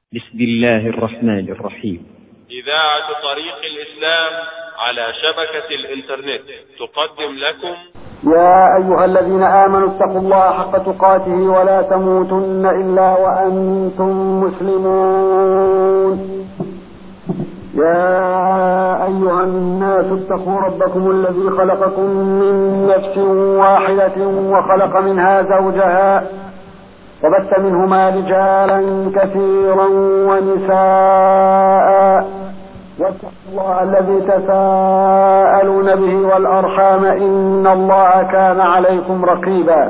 بسم الله الرحمن الرحيم إذاعة طريق الإسلام على شبكة الإنترنت تقدم لكم يا أيها الذين آمنوا اتقوا الله حق تقاته ولا تموتن إلا وأنتم مسلمون يا أيها الناس اتقوا ربكم الذي خلقكم من نفس واحدة وخلق منها زوجها وبث منهما رجالا كثيرا ونساء واتقوا الله الذي تساءلون به والأرحام إن الله كان عليكم رقيبا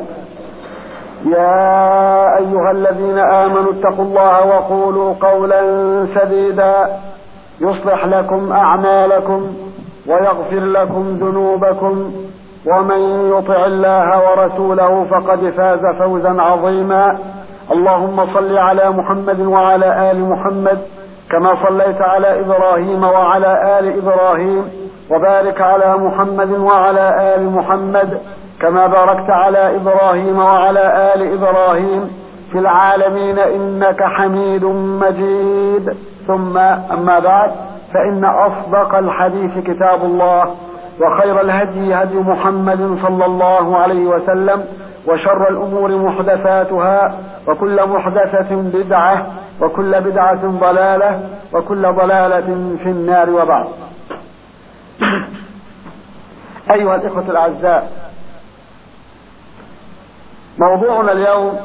يا أيها الذين آمنوا اتقوا الله وقولوا قولا سديدا يصلح لكم أعمالكم ويغفر لكم ذنوبكم ومن يطع الله ورسوله فقد فاز فوزا عظيما اللهم صل على محمد وعلى آل محمد كما صليت على إبراهيم وعلى آل إبراهيم وبارك على محمد وعلى آل محمد كما باركت على إبراهيم وعلى آل إبراهيم في العالمين إنك حميد مجيد ثم أما بعد فإن أصدق الحديث كتاب الله وخير الهدي هدي محمد صلى الله عليه وسلم وشر الأمور محدثاتها وكل محدثة بدعة وكل بدعة ضلالة وكل ضلالة في النار وبعد أيها الإخوة الأعزاء موضوعنا اليوم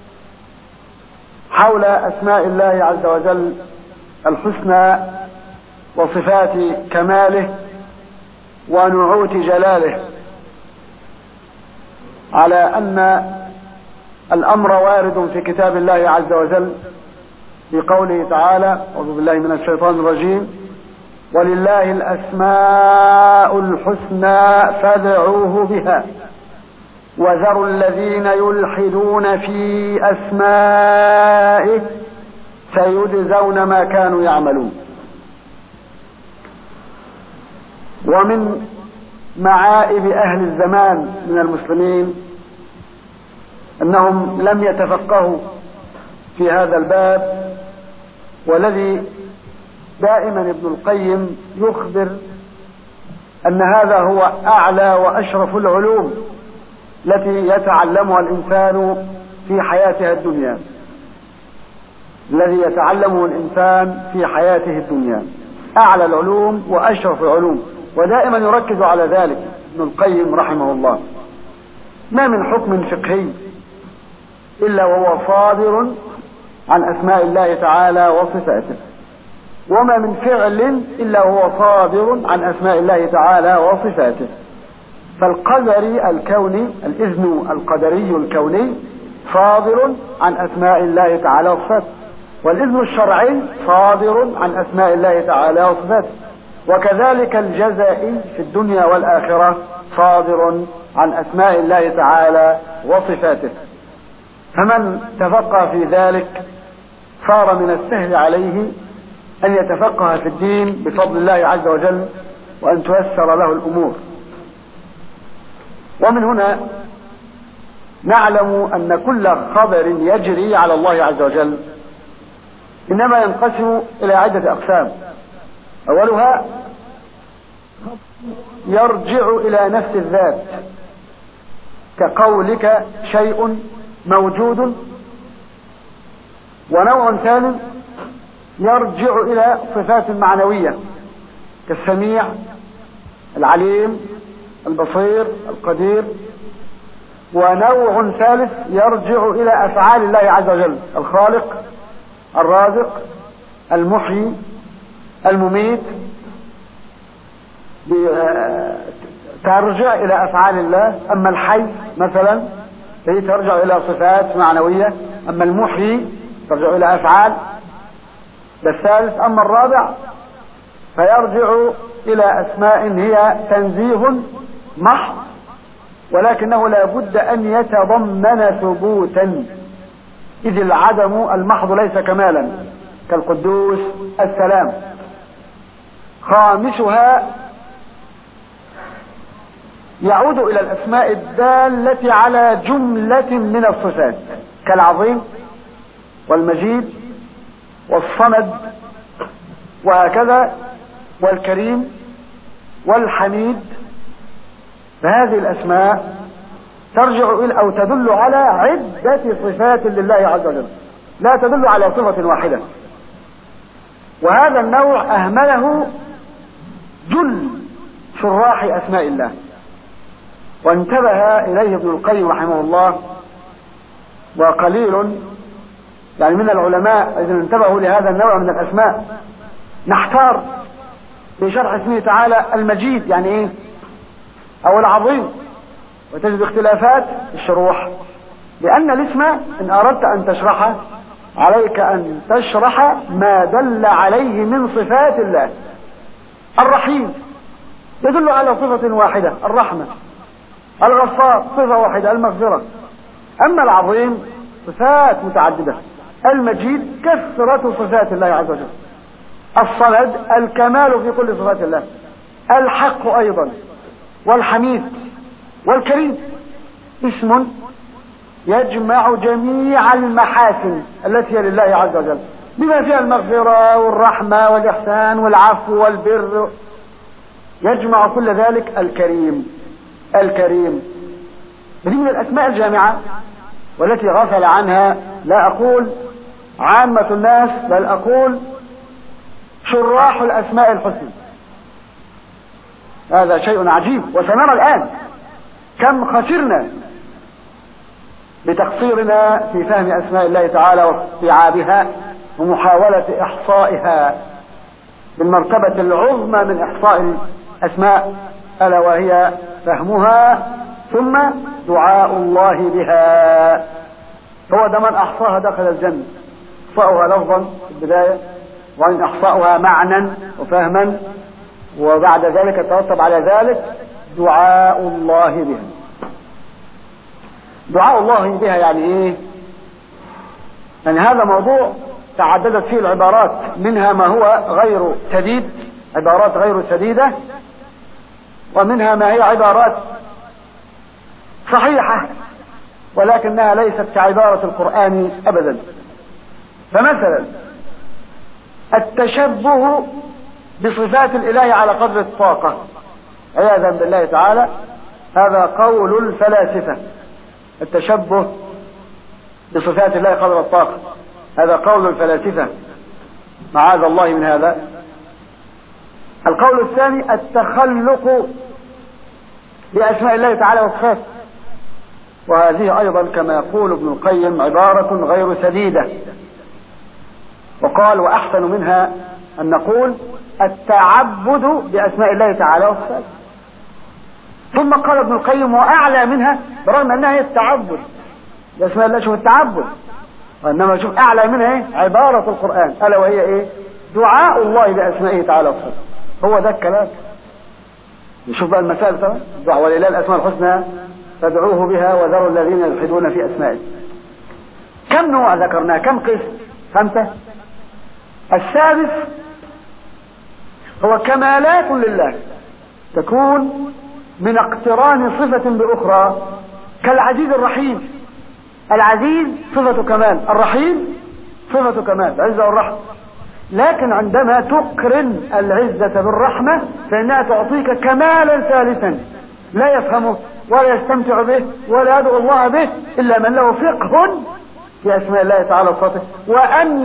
حول أسماء الله عز وجل الحسنى وصفات كماله ونعوت جلاله على أن الأمر وارد في كتاب الله عز وجل في قوله تعالى أعوذ بالله من الشيطان الرجيم ولله الأسماء الحسنى فادعوه بها وذروا الذين يلحدون في أسمائه سيجزون ما كانوا يعملون ومن معائب أهل الزمان من المسلمين أنهم لم يتفقهوا في هذا الباب والذي دائما ابن القيم يخبر أن هذا هو أعلى وأشرف العلوم التي يتعلمها الإنسان في حياتها الدنيا الذي يتعلمه الإنسان في حياته الدنيا أعلى العلوم وأشرف العلوم ودائما يركز على ذلك ابن القيم رحمه الله ما من حكم فقهي إلا وهو صادر عن أسماء الله تعالى وصفاته وما من فعل إلا وهو صادر عن أسماء الله تعالى وصفاته فالقدري الكوني الإذن القدري الكوني صادر عن أسماء الله تعالى وصفاته والإذن الشرعي صادر عن أسماء الله تعالى وصفاته وكذلك الجزائي في الدنيا والآخرة صادر عن أسماء الله تعالى وصفاته فمن تفقه في ذلك صار من السهل عليه أن يتفقه في الدين بفضل الله عز وجل وأن تيسر له الأمور ومن هنا نعلم أن كل خبر يجري على الله عز وجل إنما ينقسم إلى عدة أقسام أولها يرجع إلى نفس الذات كقولك شيء موجود ونوع ثالث يرجع إلى صفات معنوية كالسميع العليم البصير القدير ونوع ثالث يرجع إلى أفعال الله عز وجل الخالق الرازق المحيي المميت ترجع إلى أفعال الله أما الحي مثلا فهي ترجع إلى صفات معنوية أما المحيي ترجع إلى أفعال الثالث أما الرابع فيرجع إلى أسماء هي تنزيه محض ولكنه لا بد أن يتضمن ثبوتا إذ العدم المحض ليس كمالا كالقدوس السلام خامسها يعود إلى الأسماء الدالة على جملة من الصفات كالعظيم والمجيد والصمد وهكذا والكريم والحميد فهذه الأسماء ترجع إلى أو تدل على عدة صفات لله عز وجل لا تدل على صفة واحدة وهذا النوع أهمله جل شراح أسماء الله وانتبه إليه ابن القيم رحمه الله وقليل يعني من العلماء إذا انتبهوا لهذا النوع من الأسماء نحتار بشرح اسمه تعالى المجيد يعني إيه أو العظيم وتجد اختلافات في الشروح لأن الاسم إن أردت أن تشرحه عليك أن تشرح ما دل عليه من صفات الله الرحيم يدل على صفة واحدة الرحمة الغفار صفة واحدة المغفرة أما العظيم صفات متعددة المجيد كثرة صفات الله عز وجل الصمد الكمال في كل صفات الله الحق أيضا والحميد والكريم اسم يجمع جميع المحاسن التي هي لله عز وجل بما فيها المغفرة والرحمة والإحسان والعفو والبر يجمع كل ذلك الكريم الكريم هذه من الأسماء الجامعة والتي غفل عنها لا أقول عامة الناس بل أقول شراح الأسماء الحسنى هذا شيء عجيب وسنرى الآن كم خسرنا بتقصيرنا في فهم أسماء الله تعالى واستيعابها ومحاولة إحصائها بالمرتبة العظمى من إحصاء الأسماء ألا وهي فهمها ثم دعاء الله بها هو ده من أحصاها دخل الجنة إحصاؤها لفظا في البداية وإن إحصاؤها معنى وفهما وبعد ذلك يترتب على ذلك دعاء الله بها دعاء الله بها يعني ايه يعني هذا موضوع تعددت فيه العبارات منها ما هو غير سديد عبارات غير سديدة ومنها ما هي عبارات صحيحة ولكنها ليست كعبارة القرآن أبدا فمثلا التشبه بصفات الإله على قدر الطاقة عياذا بالله تعالى هذا قول الفلاسفة التشبه بصفات الله قدر الطاقة هذا قول الفلاسفة معاذ الله من هذا القول الثاني التخلق بأسماء الله تعالى وصفاته وهذه أيضا كما يقول ابن القيم عبارة غير سديدة وقال وأحسن منها أن نقول التعبد بأسماء الله تعالى وصفاته ثم قال ابن القيم وأعلى منها برغم أنها هي التعبد بأسماء الله شوف التعبد وإنما شوف أعلى منها إيه؟ عبارة القرآن ألا وهي إيه دعاء الله بأسمائه تعالى وصفاته هو ده الكلام نشوف بقى المسائل طبعا الدعاء ولله الأسماء الحسنى فادعوه بها وذروا الذين يلحدون في أسمائه كم نوع ذكرناه كم قسم خمسة السادس هو كمالات لله تكون من اقتران صفة بأخرى كالعزيز الرحيم العزيز صفة كمال الرحيم صفة كمال العزة والرحمة لكن عندما تقرن العزة بالرحمة فإنها تعطيك كمالا ثالثا لا يفهمه ولا يستمتع به ولا يدعو الله به إلا من له فقه في أسماء الله تعالى وصفاته وأن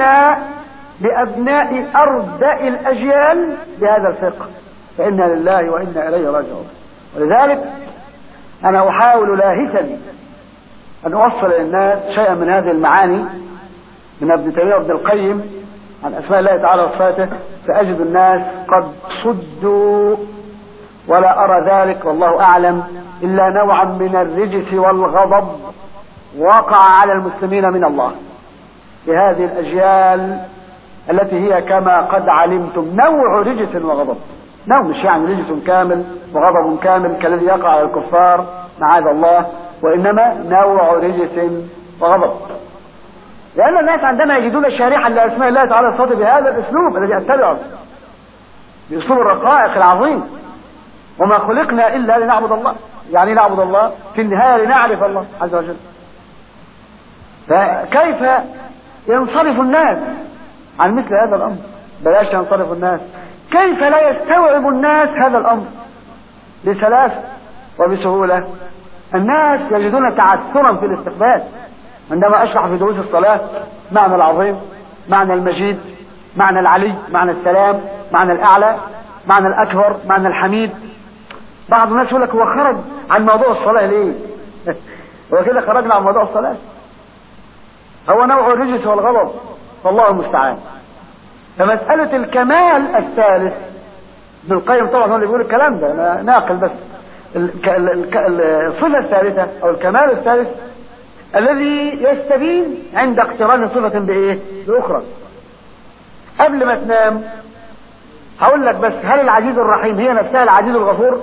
لأبناء أردأ الأجيال بهذا الفقه فإنا لله وإنا إليه راجعون ولذلك أنا أحاول لاهثا أن أوصل للناس شيئا من هذه المعاني من ابن تيمية وابن القيم عن أسماء الله تعالى وصفاته فأجد الناس قد صدوا ولا أرى ذلك والله أعلم إلا نوعا من الرجس والغضب وقع على المسلمين من الله بهذه الأجيال التي هي كما قد علمتم نوع رجس وغضب نوع مش يعني رجس كامل وغضب كامل كالذي يقع على الكفار معاذ الله وإنما نوع رجس وغضب لأن الناس عندما يجدون شارحا لأسماء الله تعالى الصادق بهذا الأسلوب الذي أتبعه بأسلوب الرقائق العظيم وما خلقنا إلا لنعبد الله يعني نعبد الله في النهاية لنعرف الله عز وجل فكيف ينصرف الناس عن مثل هذا الأمر بلاش ينصرف الناس كيف لا يستوعب الناس هذا الأمر بسلاسة وبسهولة الناس يجدون تعثرا في الاستقبال عندما أشرح في دروس الصلاة معنى العظيم معنى المجيد معنى العلي معنى السلام معنى الأعلى معنى الأكبر معنى الحميد بعض الناس يقول لك هو خرج عن موضوع الصلاة ليه هو كده خرجنا عن موضوع الصلاة هو نوع الرجس والغضب والله المستعان فمسألة الكمال الثالث ابن القيم طبعا هو اللي بيقول الكلام ده انا ناقل بس الصفة الثالثة او الكمال الثالث الذي يستبين عند اقتران صفة بايه باخرى قبل ما تنام هقول لك بس هل العزيز الرحيم هي نفسها العزيز الغفور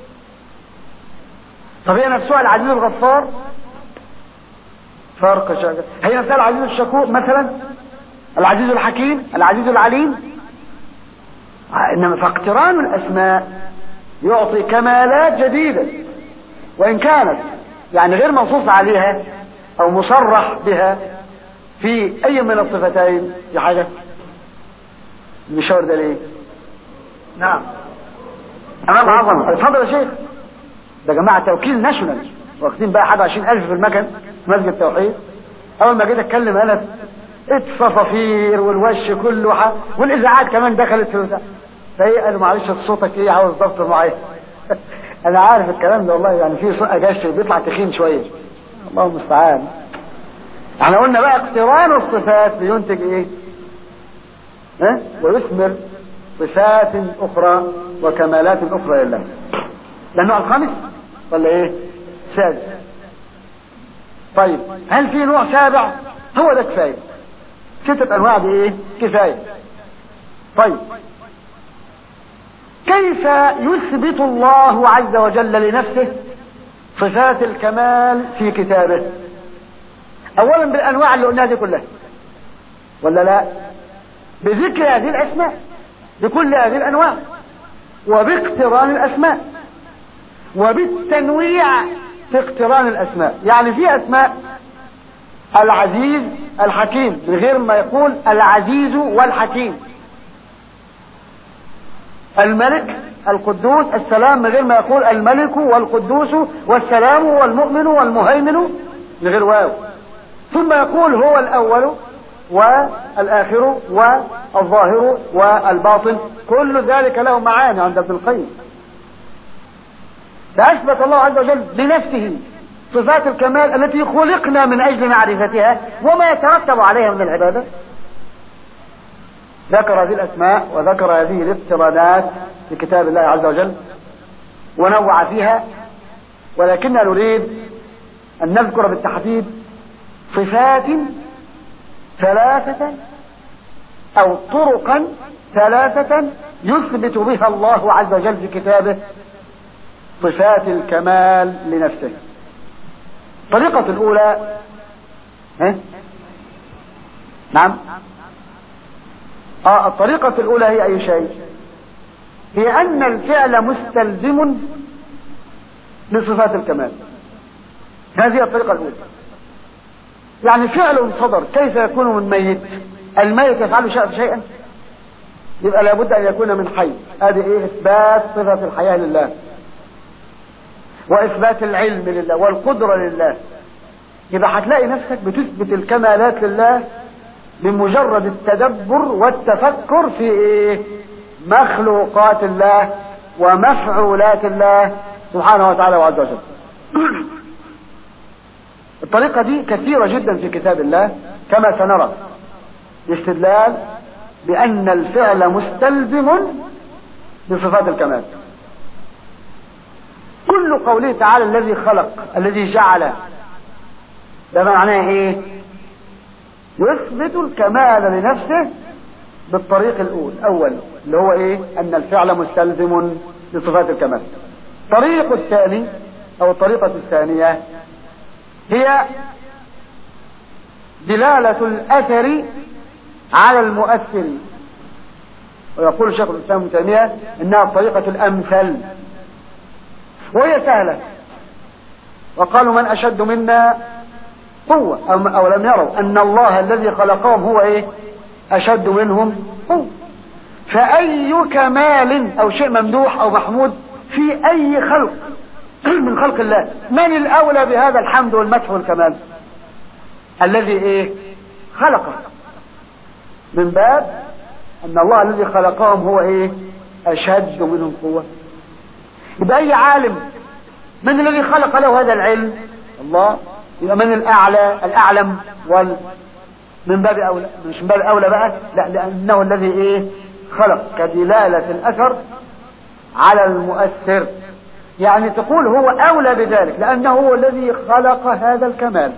طب هي نفسها العزيز الغفار فرق شاكر هي نفسها العزيز الشكور مثلا العزيز الحكيم العزيز العليم انما فاقتران الاسماء يعطي كمالات جديدة وان كانت يعني غير منصوص عليها او مصرح بها في اي من الصفتين في حاجة المشاور ده ليه نعم امام عظمة اتفضل يا شيخ ده جماعة توكيل ناشونال واخدين بقى حاجة عشرين الف في المكن في مسجد التوحيد اول ما جيت اتكلم انا الصفافير والوش كله ح... والاذاعات كمان دخلت في البتاع فايه قالوا معلش صوتك ايه عاوز ضبط معين انا عارف الكلام ده والله يعني في صوت اجاش بيطلع تخين شويه الله المستعان احنا قلنا بقى اقتران الصفات بينتج ايه ها ويثمر صفات اخرى وكمالات اخرى لله ده النوع الخامس ولا ايه سادس طيب هل في نوع سابع هو ده كفايه ستة انواع دي ايه كفايه طيب كيف يثبت الله عز وجل لنفسه صفات الكمال في كتابه اولا بالانواع اللي قلناها دي كلها ولا لا بذكر هذه الاسماء بكل هذه الانواع وباقتران الاسماء وبالتنويع في اقتران الاسماء يعني في اسماء العزيز الحكيم من غير ما يقول العزيز والحكيم الملك القدوس السلام من غير ما يقول الملك والقدوس والسلام والمؤمن والمهيمن من غير واو ثم يقول هو الأول والآخر والظاهر والباطن كل ذلك له معاني عند ابن القيم فأثبت الله عز وجل لنفسه صفات الكمال التي خلقنا من أجل معرفتها وما يترتب عليها من العبادة ذكر هذه الأسماء وذكر هذه الافتراضات في كتاب الله عز وجل ونوع فيها ولكننا نريد أن نذكر بالتحديد صفات ثلاثة أو طرقا ثلاثة يثبت بها الله عز وجل في كتابه صفات الكمال لنفسه الطريقة الأولى ها؟ نعم آه الطريقة الأولى هي أي شيء هي أن الفعل مستلزم لصفات الكمال هذه الطريقة الأولى يعني فعل صدر كيف يكون من ميت الميت يفعل شيء شيئا يبقى لابد أن يكون من حي هذه إيه إثبات صفة الحياة لله وإثبات العلم لله والقدرة لله يبقى هتلاقي نفسك بتثبت الكمالات لله بمجرد التدبر والتفكر في إيه؟ مخلوقات الله ومفعولات الله سبحانه وتعالى وعز وجل الطريقة دي كثيرة جدا في كتاب الله كما سنرى الاستدلال بأن الفعل مستلزم لصفات الكمال كل قوله تعالى الذي خلق الذي جعل ده معناه ايه يثبت الكمال لنفسه بالطريق الأول أول اللي هو إيه أن الفعل مستلزم لصفات الكمال الطريق الثاني أو الطريقة الثانية هي دلالة الأثر على المؤثر ويقول الشيخ الإسلام ابن تيمية إنها الطريقة الأمثل وهي سهلة وقالوا من أشد منا قوة أو لم يروا أن الله الذي خلقهم هو إيه أشد منهم قوة فأي كمال أو شيء ممدوح أو محمود في أي خلق من خلق الله من الأولى بهذا الحمد والمدح والكمال الذي إيه خلقه من باب أن الله الذي خلقهم هو إيه أشد منهم قوة يبقى أي عالم من الذي خلق له هذا العلم الله يبقى من الأعلى الأعلم وال من باب أولى مش من باب أولى بقى لا لأنه الذي إيه خلق كدلالة الأثر على المؤثر يعني تقول هو أولى بذلك لأنه هو الذي خلق هذا الكمال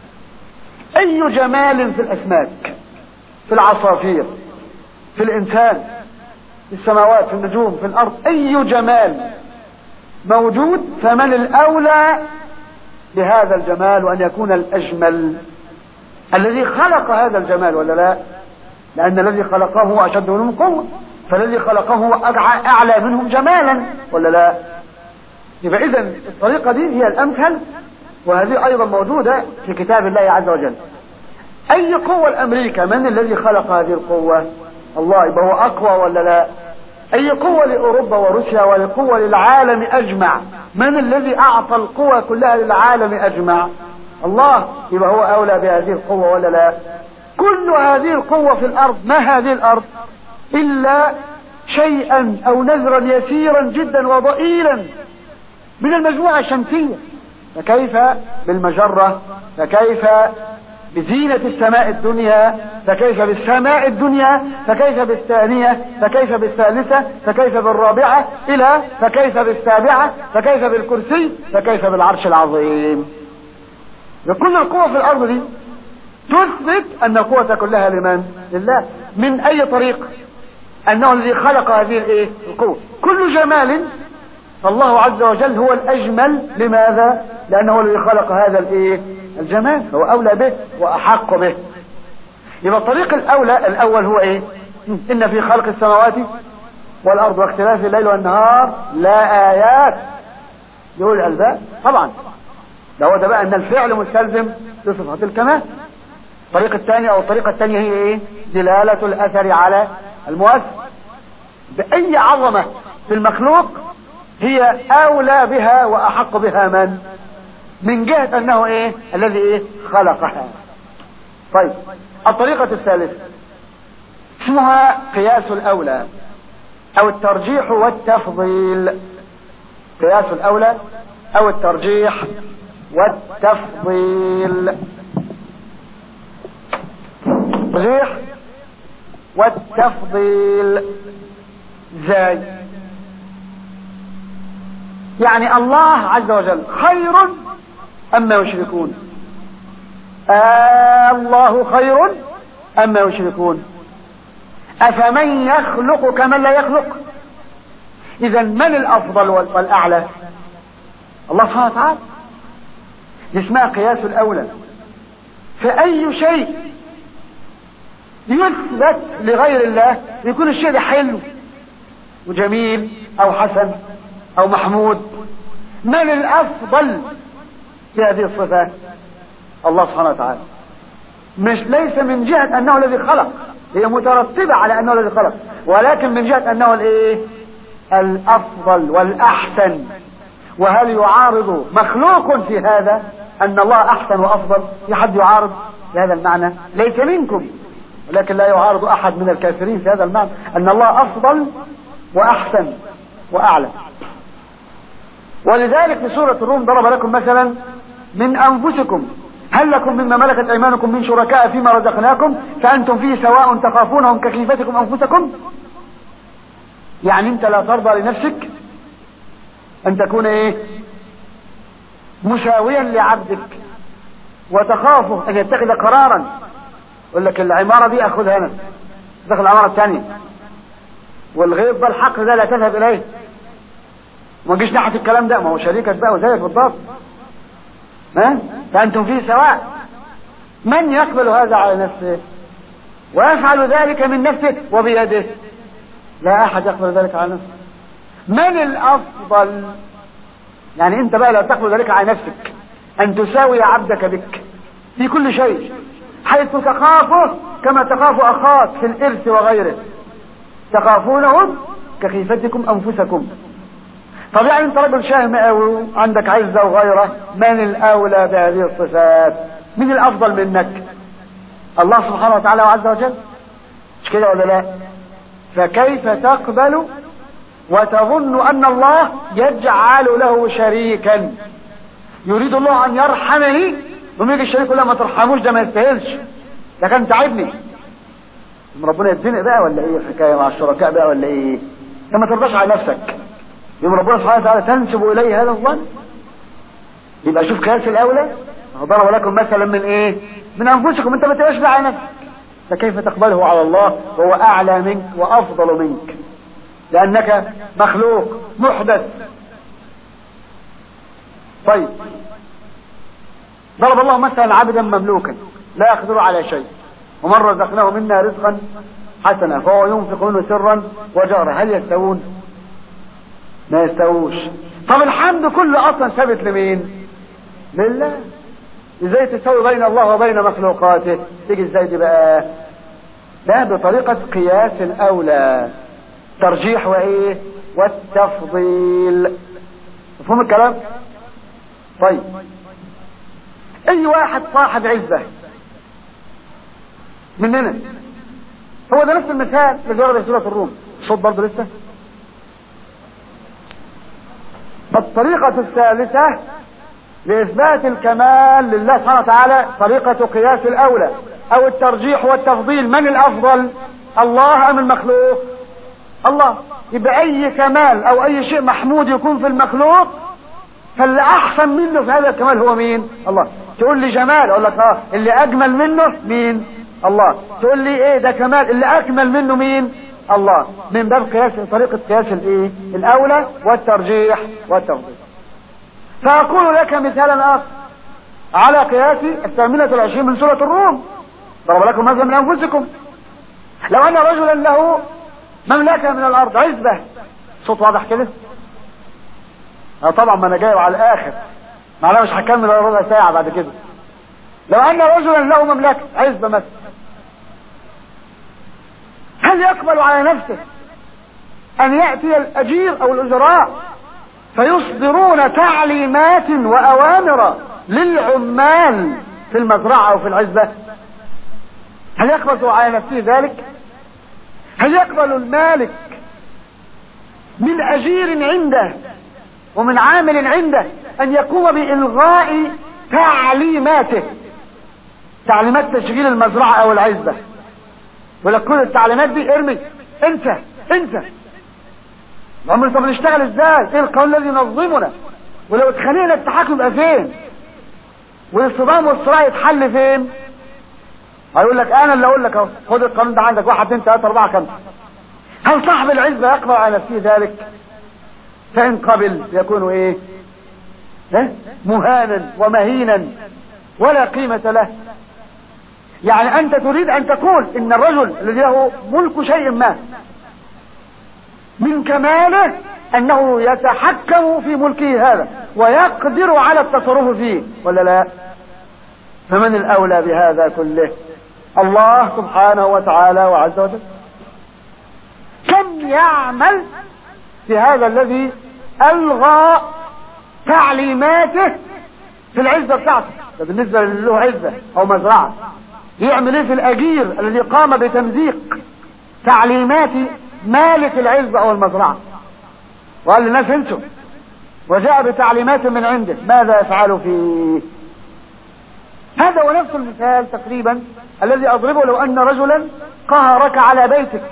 أي جمال في الأسماك في العصافير في الإنسان في السماوات في النجوم في الأرض أي جمال موجود فمن الأولى بهذا الجمال وأن يكون الأجمل الذي خلق هذا الجمال ولا لا لأن الذي خلقه هو أشد منهم قوة فالذي خلقه هو أعلى منهم جمالا ولا لا يبقى إذا الطريقة دي هي الأمثل وهذه أيضا موجودة في كتاب الله عز وجل أي قوة الأمريكا من الذي خلق هذه القوة الله يبقى هو أقوى ولا لا أي قوة لأوروبا وروسيا ولقوة للعالم أجمع من الذي أعطى القوة كلها للعالم أجمع الله يبقى هو أولى بهذه القوة ولا لا كل هذه القوة في الأرض ما هذه الأرض إلا شيئا أو نذرا يسيرا جدا وضئيلا من المجموعة الشمسية فكيف بالمجرة فكيف بزينة السماء الدنيا فكيف بالسماء الدنيا فكيف بالثانية فكيف بالثالثة فكيف بالرابعة إلى فكيف بالسابعة فكيف بالكرسي فكيف بالعرش العظيم كل القوة في الأرض دي تثبت أن القوة كلها لمن؟ لله من أي طريق؟ أنه الذي خلق هذه الإيه؟ القوة كل جمال فالله عز وجل هو الأجمل لماذا؟ لأنه الذي خلق هذا الإيه؟ الجمال هو أولى به وأحق به يبقى الطريق الأولى الأول هو إيه؟ إن في خلق السماوات والأرض واختلاف الليل والنهار لا آيات يقول الألباب طبعا ده هو ده بقى أن الفعل مستلزم بصفات الكمال الطريقة الثانية أو الطريقة الثانية هي إيه؟ دلالة الأثر على المؤثر بأي عظمة في المخلوق هي أولى بها وأحق بها من؟ من جهة أنه إيه؟ الذي إيه؟ خلقها. طيب الطريقة الثالثة اسمها قياس الأولى أو الترجيح والتفضيل. قياس الأولى أو الترجيح والتفضيل. الترجيح والتفضيل ازاي يعني الله عز وجل خير أما يشركون آه الله خير أما يشركون أفمن يخلق كمن لا يخلق إذا من الأفضل والأعلى الله سبحانه وتعالى اسمها قياس الأولى فأي شيء يثبت لغير الله يكون الشيء ده حلو وجميل أو حسن أو محمود من الأفضل في هذه الصفات الله سبحانه وتعالى مش ليس من جهة أنه الذي خلق هي مترتبة على أنه الذي خلق ولكن من جهة أنه الإيه الأفضل والأحسن وهل يعارض مخلوق في هذا أن الله أحسن وأفضل في حد يعارض بهذا المعنى ليس منكم ولكن لا يعارض أحد من الكافرين في هذا المعنى أن الله أفضل وأحسن وأعلى ولذلك في سورة الروم ضرب لكم مثلا من أنفسكم هل لكم مما ملكت أيمانكم من شركاء فيما رزقناكم فأنتم فيه سواء تخافونهم كخيفتكم أنفسكم يعني أنت لا ترضى لنفسك أن تكون إيه مساويا لعبدك وتخافه أن يتخذ قرارا يقول لك العمارة دي أخذها أنا دخل العمارة الثانية والغيظ ده الحق ده لا تذهب إليه ما تجيش ناحية الكلام ده ما هو شريكك بقى وزيك بالضبط ها فأنتم فيه سواء من يقبل هذا على نفسه ويفعل ذلك من نفسه وبيده لا أحد يقبل ذلك على نفسه من الأفضل يعني أنت بقى لا تقبل ذلك على نفسك أن تساوي عبدك بك في كل شيء حيث تخافه كما تخاف أخاك في الإرث وغيره تخافونهم كخيفتكم أنفسكم طب يعني انت رجل شهم قوي عندك عزة وغيره من الأولى بهذه الصفات من الأفضل منك الله سبحانه وتعالى وعز وجل مش كده ولا لا فكيف تقبل وتظن أن الله يجعل له شريكا يريد الله أن يرحمني ويجي الشريك يقول له ما ترحموش ده ما يستاهلش ده كان تعبني ربنا يتزنق بقى ولا ايه الحكايه مع الشركاء بقى ولا ايه انت ما ترضاش على نفسك يوم ربنا سبحانه وتعالى تنسب اليه هذا الظن يبقى شوف كاس الاولى ضرب لكم مثلا من ايه من انفسكم انت ما تبقاش على نفسك فكيف تقبله على الله وهو اعلى منك وافضل منك لانك مخلوق محدث طيب ضرب الله مثلا عبدا مملوكا لا يقدر على شيء ومن رزقناه منا رزقا حسنا فهو ينفق منه سرا وجارا هل يستوون ما يستووش طب الحمد كله اصلا ثابت لمين لله ازاي تسوي بين الله وبين مخلوقاته تيجي ازاي دي بقى ده بطريقة قياس الاولى ترجيح وايه والتفضيل مفهوم الكلام طيب اي واحد صاحب عزة مننا هو ده نفس المثال اللي ورد في سورة الروم الصوت برضه لسه الطريقة الثالثة لإثبات الكمال لله سبحانه وتعالى طريقة قياس الأولى أو الترجيح والتفضيل من الأفضل الله أم المخلوق الله يبقى أي كمال أو أي شيء محمود يكون في المخلوق فاللي أحسن منه في هذا الكمال هو مين الله تقول لي جمال أقول لك آه اللي أجمل منه مين الله تقول لي إيه ده كمال اللي أكمل منه مين الله من باب قياس طريقة قياس الايه الاولى والترجيح والتفضيل فاقول لك مثالا اخر على قياس الثامنة العشرين من سورة الروم ضرب لكم مثلا من انفسكم لو ان رجلا له مملكة من الارض عزبة صوت واضح كده اه طبعا ما انا جايب على الاخر معناه مش هكمل ربع ساعة بعد كده لو ان رجلا له مملكة عزبة مثلا هل يقبل على نفسه أن يأتي الأجير أو الأجراء فيصدرون تعليمات وأوامر للعمال في المزرعة أو في العزبة هل يقبل على نفسه ذلك هل يقبل المالك من أجير عنده ومن عامل عنده أن يقوم بإلغاء تعليماته تعليمات تشغيل المزرعة أو العزبة يقول لك كل التعليمات دي ارمي انسى انسى عمر طب نشتغل ازاي ايه القانون الذي ينظمنا ولو اتخانقنا التحكم يبقى فين والصدام والصراع يتحل فين هيقول لك انا اللي اقول لك اهو خد القانون ده عندك واحد اثنين ثلاثه اربعه خمسه هل صاحب العزبه يقبل على نفسه ذلك فان قبل يكون ايه اه؟ مهانا ومهينا ولا قيمه له يعني أنت تريد أن تقول إن الرجل الذي له ملك شيء ما من كماله أنه يتحكم في ملكه هذا ويقدر على التصرف فيه ولا لا فمن الأولى بهذا كله الله سبحانه وتعالى وعز وجل كم يعمل في هذا الذي ألغى تعليماته في العزة بتاعته ده بالنسبة له عزة أو مزرعة يعمل ايه في الاجير الذي قام بتمزيق تعليمات مالك العزبة او المزرعة وقال للناس انسوا وجاء بتعليمات من عنده ماذا يفعل فيه هذا هو نفس المثال تقريبا الذي اضربه لو ان رجلا قهرك على بيتك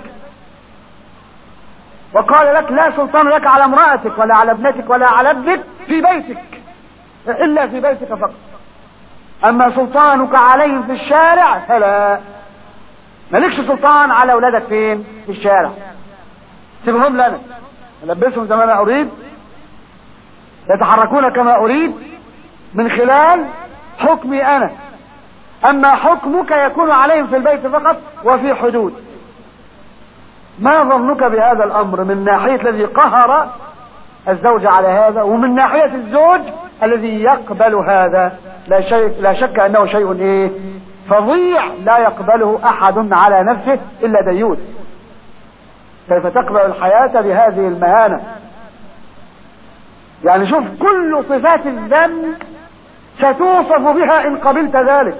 وقال لك لا سلطان لك على امرأتك ولا على ابنتك ولا على ابنك في بيتك الا في بيتك فقط اما سلطانك عليهم في الشارع فلا مالكش سلطان على اولادك فين في الشارع سيبهم لنا البسهم زي ما انا اريد يتحركون كما اريد من خلال حكمي انا اما حكمك يكون عليهم في البيت فقط وفي حدود ما ظنك بهذا الامر من ناحية الذي قهر الزوج على هذا ومن ناحية الزوج الذي يقبل هذا لا شيء لا شك انه شيء ايه فظيع لا يقبله أحد على نفسه إلا ديوث كيف تقبل الحياة بهذه المهانة يعني شوف كل صفات الذنب ستوصف بها إن قبلت ذلك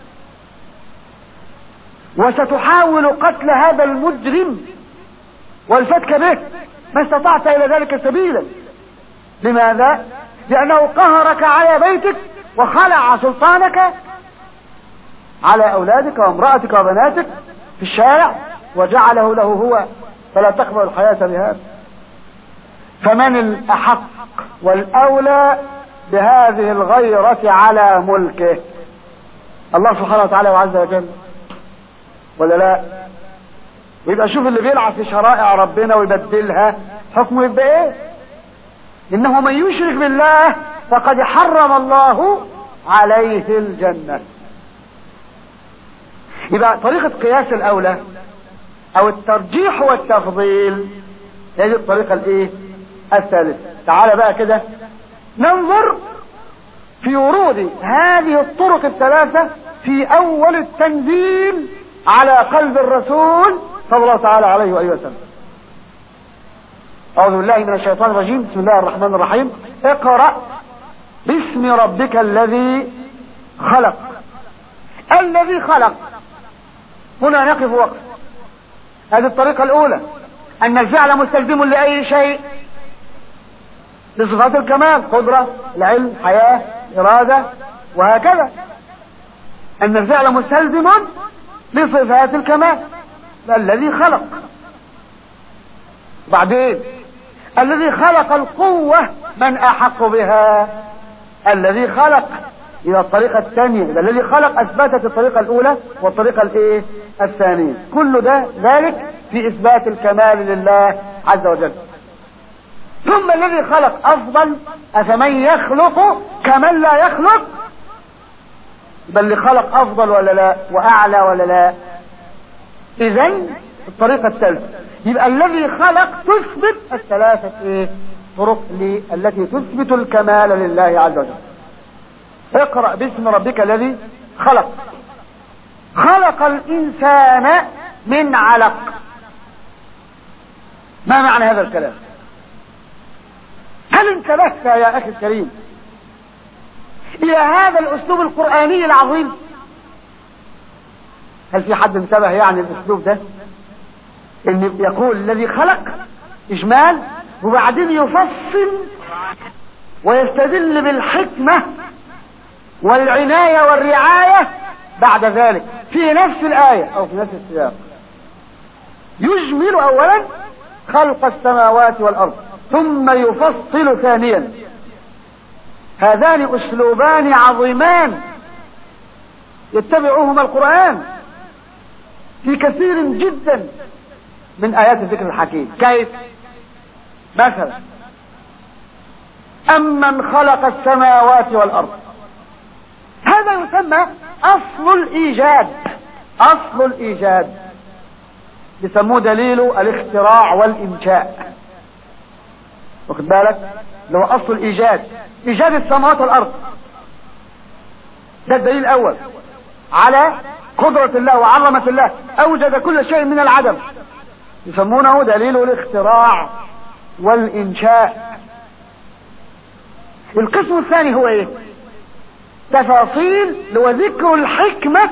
وستحاول قتل هذا المجرم والفتك به ما استطعت إلى ذلك سبيلا لماذا؟ لأنه قهرك على بيتك وخلع سلطانك على أولادك وامرأتك وبناتك في الشارع وجعله له هو فلا تقبل الحياة بهذا فمن الأحق والأولى بهذه الغيرة على ملكه الله سبحانه وتعالى وعز وجل ولا لا يبقى شوف اللي بيلعب في شرائع ربنا ويبدلها حكمه يبقى ايه انه من يشرك بالله فقد حرم الله عليه الجنة يبقى طريقة قياس الاولى او الترجيح والتفضيل هذه الطريقة الايه الثالثة تعال بقى كده ننظر في ورود هذه الطرق الثلاثة في اول التنزيل على قلب الرسول صلى الله تعالى عليه وآله وسلم أعوذ بالله من الشيطان الرجيم بسم الله الرحمن الرحيم اقرأ باسم ربك الذي خلق الذي خلق هنا نقف وقت هذه الطريقة الأولى أن الفعل مستلزم لأي شيء لصفات الكمال قدرة العلم حياة إرادة وهكذا أن الفعل مستلزم لصفات الكمال الذي خلق بعدين الذي خلق القوة من أحق بها الذي خلق إلى الطريقة الثانية الذي خلق أثبتت الطريقة الأولى والطريقة الإيه الثانية كل ده ذلك في إثبات الكمال لله عز وجل ثم الذي خلق أفضل أفمن يخلق كمن لا يخلق بل اللي خلق أفضل ولا لا وأعلى ولا لا إذا الطريقة الثالثة يبقى الذي خلق تثبت الثلاثة إيه طرق التي تثبت الكمال لله عز وجل اقرأ باسم ربك الذي خلق خلق الإنسان من علق ما معنى هذا الكلام هل انتبهت يا أخي الكريم إلى هذا الأسلوب القرآني العظيم هل في حد انتبه يعني الأسلوب ده إن يقول الذي خلق إجمال وبعدين يفصل ويستدل بالحكمة والعناية والرعاية بعد ذلك في نفس الآية أو في نفس السياق يجمل أولا خلق السماوات والأرض ثم يفصل ثانيا هذان أسلوبان عظيمان يتبعهما القرآن في كثير جدا من آيات الذكر الحكيم كيف مثلا أمن خلق السماوات والأرض هذا يسمى أصل الإيجاد أصل الإيجاد يسموه دليل الاختراع والإنشاء واخد بالك اللي هو أصل الإيجاد إيجاد السماوات والأرض ده الدليل الأول على قدرة الله وعظمة الله أوجد كل شيء من العدم يسمونه دليل الاختراع والإنشاء القسم الثاني هو ايه تفاصيل وذكر الحكمة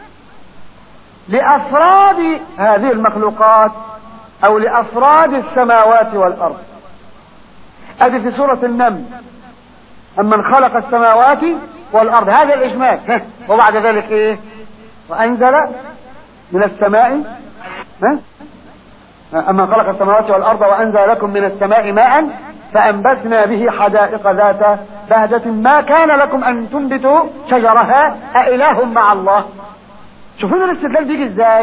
لأفراد هذه المخلوقات أو لأفراد السماوات والأرض أدي في سورة النمل أمن خلق السماوات والأرض هذا الإجمال وبعد ذلك إيه وأنزل من السماء ها أما خلق السماوات والأرض وأنزل لكم من السماء ماء فأنبتنا به حدائق ذات بهجة ما كان لكم أن تنبتوا شجرها أإله مع الله شوفون الاستدلال بيجي ازاي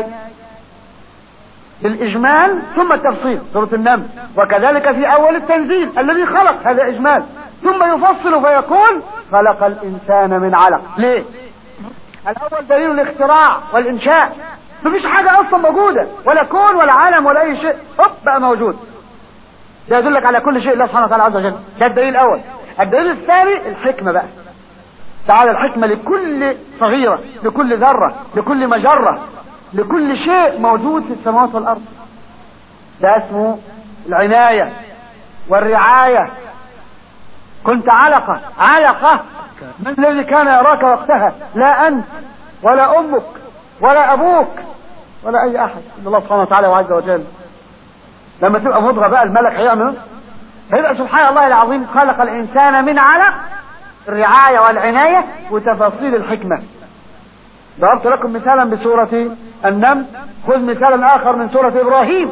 بالإجمال ثم التفصيل سورة النمل وكذلك في أول التنزيل الذي خلق هذا إجمال ثم يفصل فيقول خلق الإنسان من علق ليه الأول دليل الاختراع والإنشاء مفيش حاجة أصلا موجودة ولا كون ولا عالم ولا أي شيء هوب بقى موجود ده يدلك على كل شيء الله سبحانه وتعالى عز وجل ده الدليل الأول الدليل الثاني الحكمة بقى تعالى الحكمة لكل صغيرة لكل ذرة لكل مجرة لكل شيء موجود في السماوات والأرض ده اسمه العناية والرعاية كنت علقة علقة من الذي كان يراك وقتها لا أنت ولا أمك ولا أبوك ولا أي أحد إلا الله سبحانه وتعالى وعز وجل لما تبقى مضغة بقى الملك هيعمل فيبقى سبحان الله العظيم خلق الإنسان من علق الرعاية والعناية وتفاصيل الحكمة ضربت لكم مثالا بسورة النمل خذ مثالا آخر من سورة إبراهيم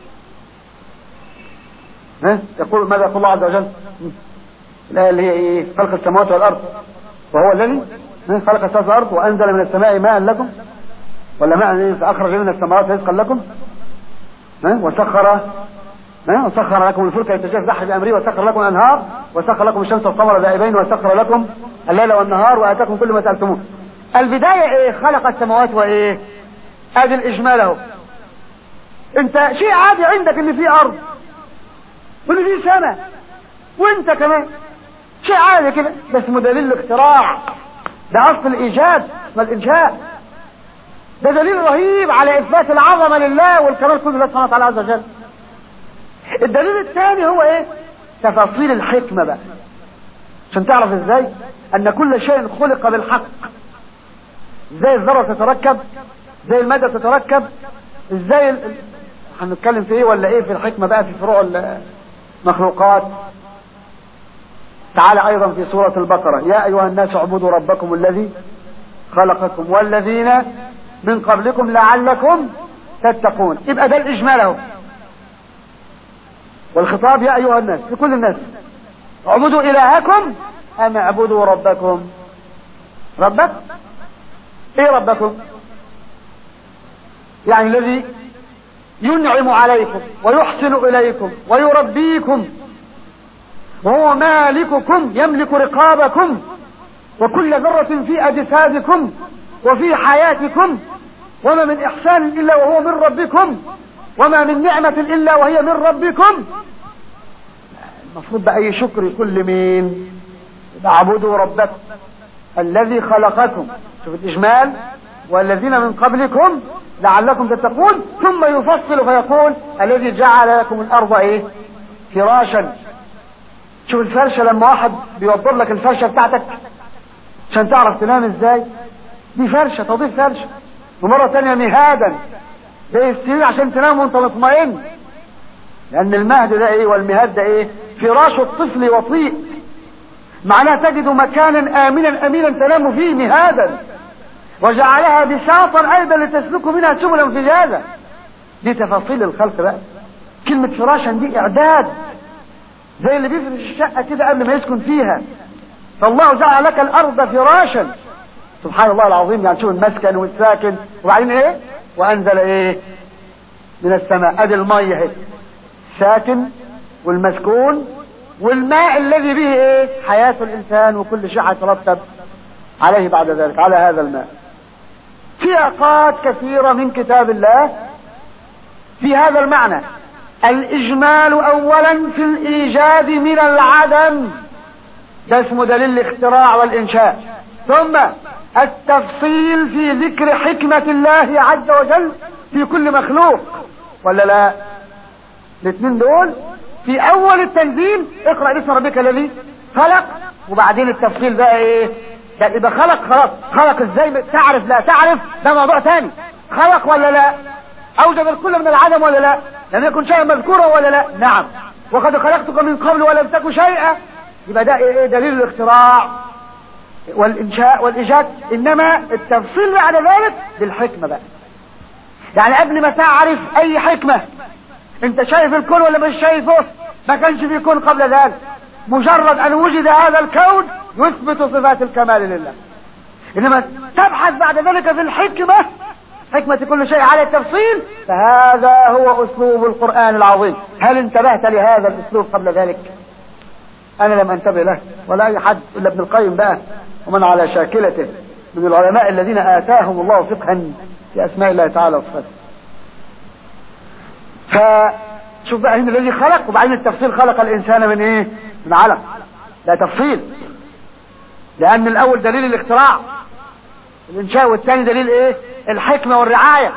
ها يقول ماذا يقول الله عز وجل الآية اللي هي إيه خلق السماوات والأرض وهو الذي خلق السماوات والأرض وأنزل من السماء ماء لكم ولا ماء أخرج من السماوات رزقا لكم ها وسخر ها وسخر لكم الفلك يتجاه بأمره وسخر لكم الأنهار وسخر لكم الشمس والقمر دائبين وسخر لكم الليل والنهار وآتاكم كل ما سألتموه البداية إيه خلق السماوات وإيه ادي الإجمال اهو انت شيء عادي عندك ان في ارض وان في سماء وانت كمان شيء عادي كده ده اسمه دليل الاختراع ده اصل الايجاد والانشاء ده دليل رهيب على اثبات العظمه لله والكمال كله لله سبحانه وتعالى عز وجل الدليل الثاني هو ايه تفاصيل الحكمه بقى عشان تعرف ازاي ان كل شيء خلق بالحق ازاي الذره تتركب ازاي الماده تتركب ازاي ال... هنتكلم في ايه ولا ايه في الحكمه بقى في فروع المخلوقات تعالى ايضا في سوره البقره يا ايها الناس اعبدوا ربكم الذي خلقكم والذين من قبلكم لعلكم تتقون يبقى ده الاجمال اهو والخطاب يا ايها الناس لكل الناس اعبدوا الهكم ام اعبدوا ربكم ربك ايه ربكم يعني الذي ينعم عليكم ويحسن اليكم ويربيكم وهو مالككم يملك رقابكم وكل ذرة في أجسادكم وفي حياتكم وما من إحسان إلا وهو من ربكم وما من نعمة إلا وهي من ربكم المفروض بأي شكر يكون لمين اعبدوا ربكم الذي خلقكم شوف الإجمال والذين من قبلكم لعلكم تتقون ثم يفصل فيقول الذي جعل لكم الأرض إيه فراشا شوف الفرشة لما واحد بيوضب لك الفرشة بتاعتك عشان تعرف تنام ازاي دي فرشة تضيف فرشة ومرة تانية مهادا زي السرير عشان تنام وانت مطمئن لأن المهد ده ايه والمهاد ده ايه فراش الطفل وطيء معناه تجد مكانا آمنا أمينا تنام فيه مهادا وجعلها بساطا أيضا لتسلك منها سبلا فجاجا دي تفاصيل الخلق بقى كلمة فراشا دي إعداد زي اللي بيفرش الشقة كده قبل ما يسكن فيها فالله جعل لك الأرض فراشا سبحان الله العظيم يعني شوف المسكن والساكن وبعدين ايه وأنزل ايه من السماء ادي المية اهي الساكن والمسكون والماء الذي به ايه حياة الإنسان وكل شيء هيترتب عليه بعد ذلك على هذا الماء في أوقات كثيرة من كتاب الله في هذا المعنى الإجمال أولا في الإيجاد من العدم ده اسمه دليل الاختراع والإنشاء ثم التفصيل في ذكر حكمة الله عز وجل في كل مخلوق ولا لا الاثنين دول في أول التنزيل اقرأ باسم ربك الذي خلق وبعدين التفصيل بقى ايه ده يبقى خلق خلاص خلق ازاي تعرف لا تعرف ده موضوع تاني خلق ولا لا اوجد الكل من العدم ولا لا لم يكن شيئا مذكورا ولا لا نعم وقد خلقتك من قبل ولم تك شيئا يبقى ده ايه دليل الاختراع والانشاء والايجاد انما التفصيل بعد ذلك بالحكمه بقى يعني قبل ما تعرف اي حكمه انت شايف الكون ولا مش شايفه ما كانش في كون قبل ذلك مجرد ان وجد هذا الكون يثبت صفات الكمال لله انما تبحث بعد ذلك في الحكمه حكمة كل شيء على التفصيل فهذا هو أسلوب القرآن العظيم هل انتبهت لهذا الأسلوب قبل ذلك أنا لم أنتبه له ولا أي حد إلا ابن القيم بقى ومن على شاكلته من العلماء الذين آتاهم الله فقها في أسماء الله تعالى وصفاته فشوف بقى هنا الذي خلق وبعدين التفصيل خلق الإنسان من إيه من علق لا تفصيل لان الاول دليل الاختراع الانشاء والثاني دليل ايه الحكمة والرعاية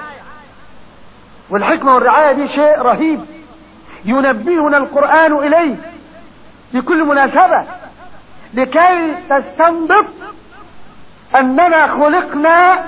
والحكمة والرعاية دي شيء رهيب ينبهنا القرآن اليه في كل مناسبة لكي تستنبط اننا خلقنا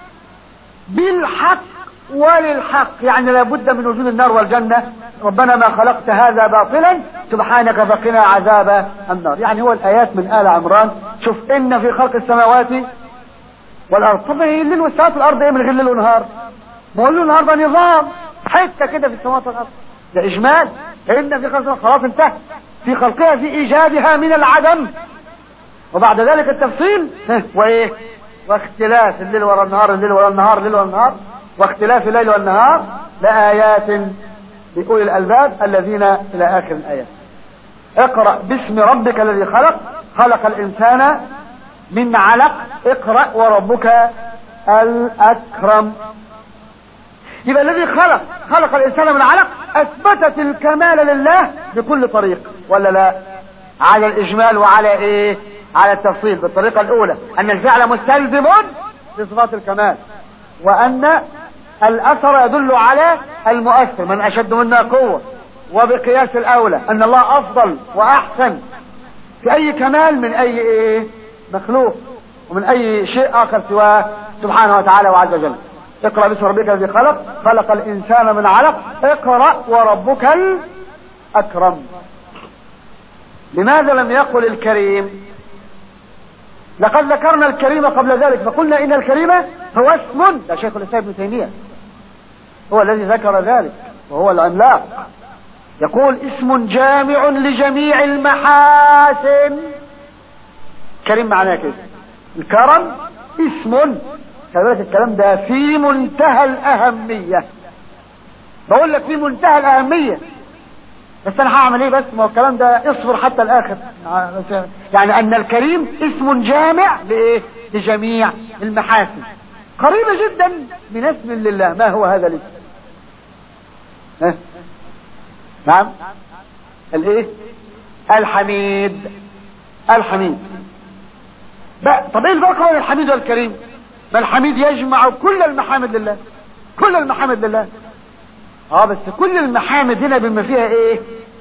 بالحق وللحق يعني لابد من وجود النار والجنة ربنا ما خلقت هذا باطلا سبحانك فقنا عذاب النار يعني هو الآيات من آل عمران شوف إن في خلق السماوات والأرض طب هي الليل والساعات الأرض إيه من غير ليل ونهار ما هو الليل والنهار ده نظام حتة كده في السماوات والأرض ده إجمال إن في خلق خلاص انتهى في خلقها في إيجادها من العدم وبعد ذلك التفصيل وإيه واختلاف الليل ولا النهار الليل ولا النهار الليل ولا النهار واختلاف الليل والنهار لآيات لأولي الألباب الذين إلى آخر الآيات اقرأ باسم ربك الذي خلق خلق الإنسان من علق اقرأ وربك الأكرم يبقى الذي خلق خلق الإنسان من علق أثبتت الكمال لله بكل طريق ولا لا على الإجمال وعلى إيه على التفصيل بالطريقة الأولى أن الفعل مستلزم لصفات الكمال وأن الأثر يدل على المؤثر من أشد منا قوة وبقياس الأولى أن الله أفضل وأحسن في أي كمال من أي إيه مخلوق ومن أي شيء آخر سواه سبحانه وتعالى وعز وجل اقرأ باسم ربك الذي خلق خلق الإنسان من علق اقرأ وربك الأكرم لماذا لم يقل الكريم لقد ذكرنا الكريم قبل ذلك فقلنا إن الكريم هو اسم ده شيخ الإسلام ابن تيمية هو الذي ذكر ذلك وهو العملاق يقول اسم جامع لجميع المحاسن كريم معناه كده الكرم اسم خلي الكلام ده في منتهى الأهمية بقول لك في منتهى الأهمية بس انا هعمل ايه بس ما هو الكلام ده اصبر حتى الاخر يعني ان الكريم اسم جامع لايه لجميع المحاسن قريبة جدا من اسم لله ما هو هذا الاسم ها؟ نعم الايه الحميد الحميد بقى طب ايه الفرق بين الحميد والكريم ما الحميد يجمع كل المحامد لله كل المحامد لله اه بس كل المحامد هنا بما فيها ايه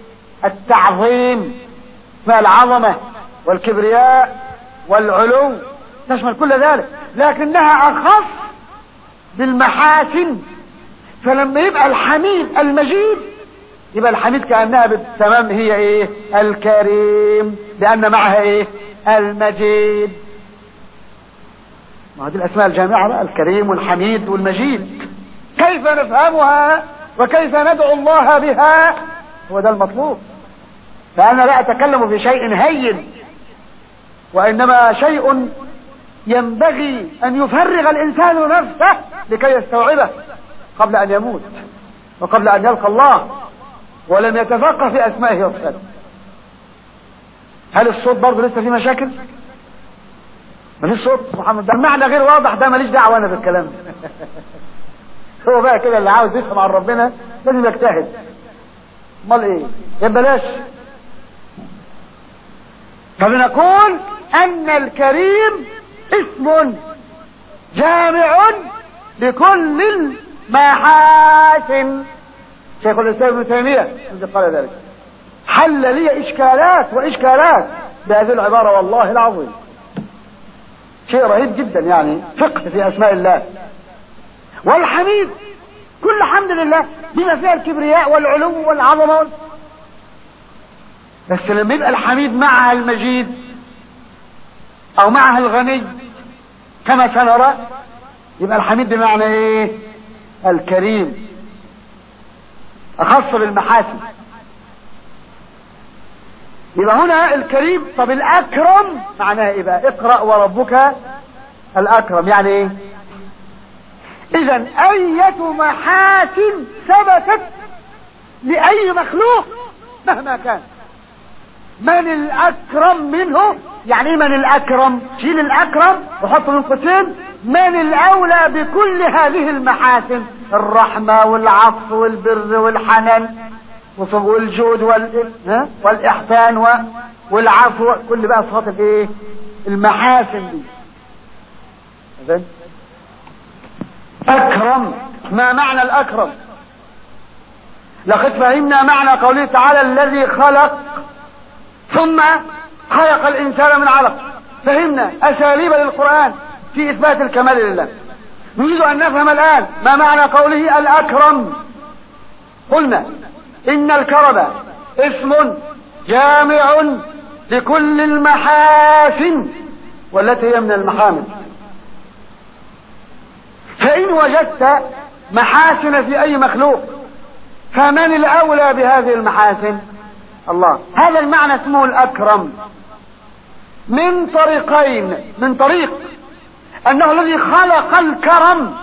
التعظيم اسمها العظمة والكبرياء والعلو تشمل كل ذلك لكنها اخص بالمحاسن فلما يبقى الحميد المجيد يبقى الحميد كأنها بالتمام هي ايه الكريم لان معها ايه المجيد ما هذه الاسماء الجامعة بقى الكريم والحميد والمجيد كيف نفهمها وكيف ندعو الله بها هو ده المطلوب فأنا لا أتكلم في شيء هين وإنما شيء ينبغي أن يفرغ الإنسان نفسه لكي يستوعبه قبل أن يموت وقبل أن يلقى الله ولم يتفقه في أسمائه وصفاته هل الصوت برضه لسه فيه مشاكل؟ مفيش صوت محمد ده المعنى غير واضح ده ماليش دعوه انا بالكلام هو بقى كده اللي عاوز يفهم عن ربنا لازم يجتهد امال ايه يبقى بلاش فبنقول ان الكريم اسم جامع لكل المحاسن شيخ الاسلام ابن تيميه قال ذلك حل لي اشكالات واشكالات بهذه العباره والله العظيم شيء رهيب جدا يعني فقه في اسماء الله والحميد كل حمد لله بما فيها الكبرياء والعلو والعظمه وال... بس لما يبقى الحميد معها المجيد او معها الغني كما سنرى يبقى الحميد بمعنى ايه الكريم اخص بالمحاسن يبقى هنا الكريم طب الاكرم معناها ايه بقى اقرا وربك الاكرم يعني ايه اذا اية محاسن ثبتت لاي مخلوق مهما كان من الاكرم منه يعني ايه من الاكرم شيل الاكرم وحط من قوسين من الاولى بكل هذه المحاسن الرحمة والعطف والبر والحنان والجود وال... والإحسان والعفو كل بقى صفات الايه المحاسن دي أكرم ما معنى الأكرم لقد فهمنا معنى قوله تعالى الذي خلق ثم خلق الإنسان من علق فهمنا أساليب للقرآن في إثبات الكمال لله نريد أن نفهم الآن ما معنى قوله الأكرم قلنا إن الكرم اسم جامع لكل المحاسن والتي هي من المحامد فإن وجدت محاسن في أي مخلوق فمن الأولى بهذه المحاسن الله هذا المعنى اسمه الأكرم من طريقين من طريق أنه الذي خلق الكرم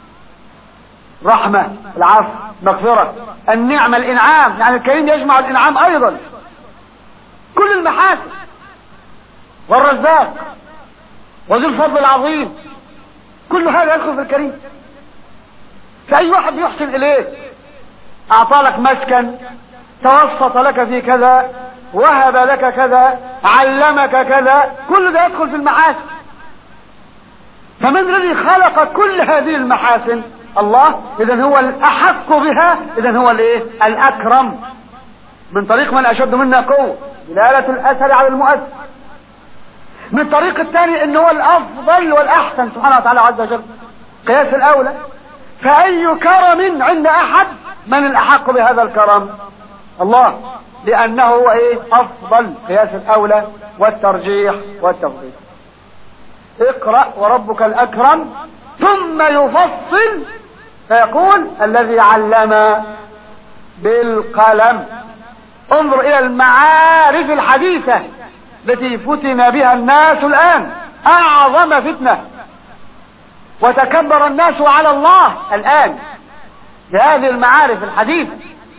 رحمة العفو مغفرة النعمة الإنعام يعني الكريم يجمع الإنعام أيضا كل المحاسن والرزاق وذو الفضل العظيم كل هذا يدخل في الكريم فأي واحد يحسن إليه أعطى لك مسكن توسط لك في كذا وهب لك كذا علمك كذا كل ده يدخل في المحاسن فمن الذي خلق كل هذه المحاسن الله اذا هو الاحق بها اذا هو الايه الاكرم من طريق من اشد منا قوه دلاله الاثر على المؤثر من الطريق الثاني ان هو الافضل والاحسن سبحانه وتعالى عز وجل قياس الاولى فاي كرم عند احد من الاحق بهذا الكرم الله لانه هو ايه افضل قياس الاولى والترجيح والتفضيل اقرأ وربك الأكرم ثم يفصل فيقول الذي علم بالقلم انظر إلى المعارف الحديثة التي فتن بها الناس الآن أعظم فتنة وتكبر الناس على الله الآن بهذه المعارف الحديثة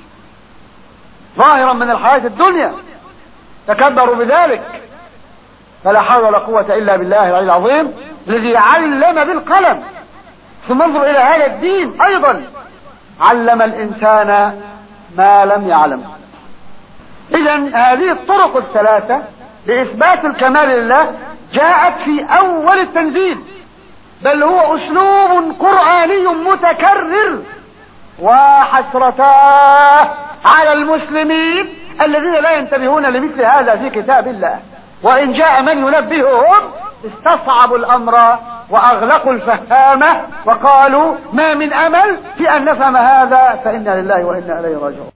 ظاهرا من الحياة الدنيا تكبروا بذلك فلا حول ولا قوة إلا بالله العلي العظيم الذي علم بالقلم ثم انظر إلى هذا الدين أيضا علم الإنسان ما لم يعلم إذا هذه الطرق الثلاثة لإثبات الكمال لله جاءت في أول التنزيل بل هو أسلوب قرآني متكرر وحسرتاه على المسلمين الذين لا ينتبهون لمثل هذا في كتاب الله وإن جاء من ينبههم استصعبوا الأمر وأغلقوا الفهامة وقالوا ما من أمل في أن نفهم هذا فإنا لله وإنا إليه راجعون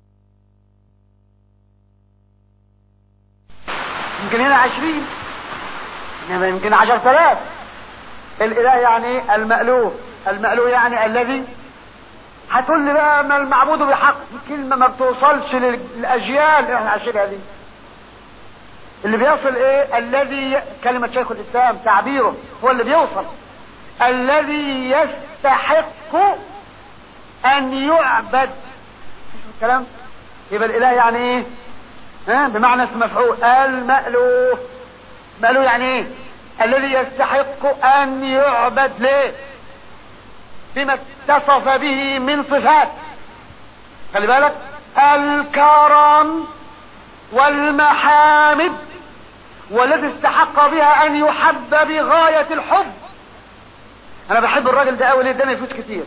يمكن هنا عشرين إنما يمكن عشر ثلاث الإله يعني المألوه المألوه يعني الذي هتقول لي بقى ما المعبود بحق كلمة ما بتوصلش للأجيال اللي احنا عايشينها دي اللي بيصل ايه الذي كلمة شيخ الاسلام تعبيره هو اللي بيوصل الذي يستحق ان يعبد الكلام يبقى الاله يعني ايه ها بمعنى اسم مفعول المألوف مألوف يعني ايه الذي يستحق ان يعبد ليه بما اتصف به من صفات خلي بالك الكرم والمحامد والذي استحق بها ان يحب بغاية الحب انا بحب الراجل ده قوي ليه اداني فلوس كتير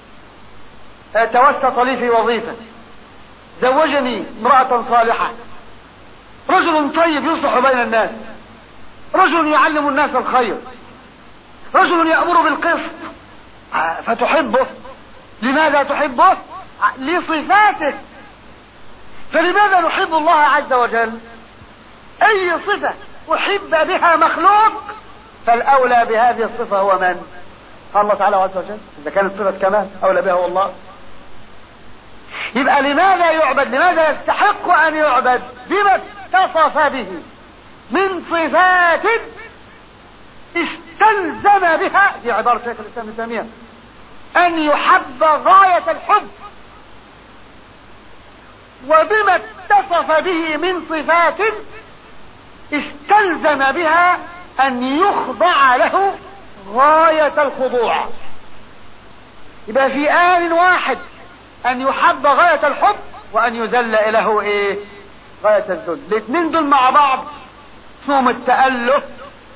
توسط لي في وظيفة زوجني امرأة صالحة رجل طيب يصلح بين الناس رجل يعلم الناس الخير رجل يأمر بالقسط فتحبه لماذا تحبه لصفاته فلماذا نحب الله عز وجل اي صفة احب بها مخلوق فالاولى بهذه الصفة هو من الله تعالى عز وجل اذا كانت صفة كمال اولى بها هو الله يبقى لماذا يعبد لماذا يستحق ان يعبد بما اتصف به من صفات استلزم بها دي عبارة شيخ الاسلام ابن تيمية ان يحب غاية الحب وبما اتصف به من صفات استلزم بها ان يخضع له غاية الخضوع يبقى في آن واحد ان يحب غاية الحب وان يذل له ايه غاية الذل الاثنين دول مع بعض اسمهم التأله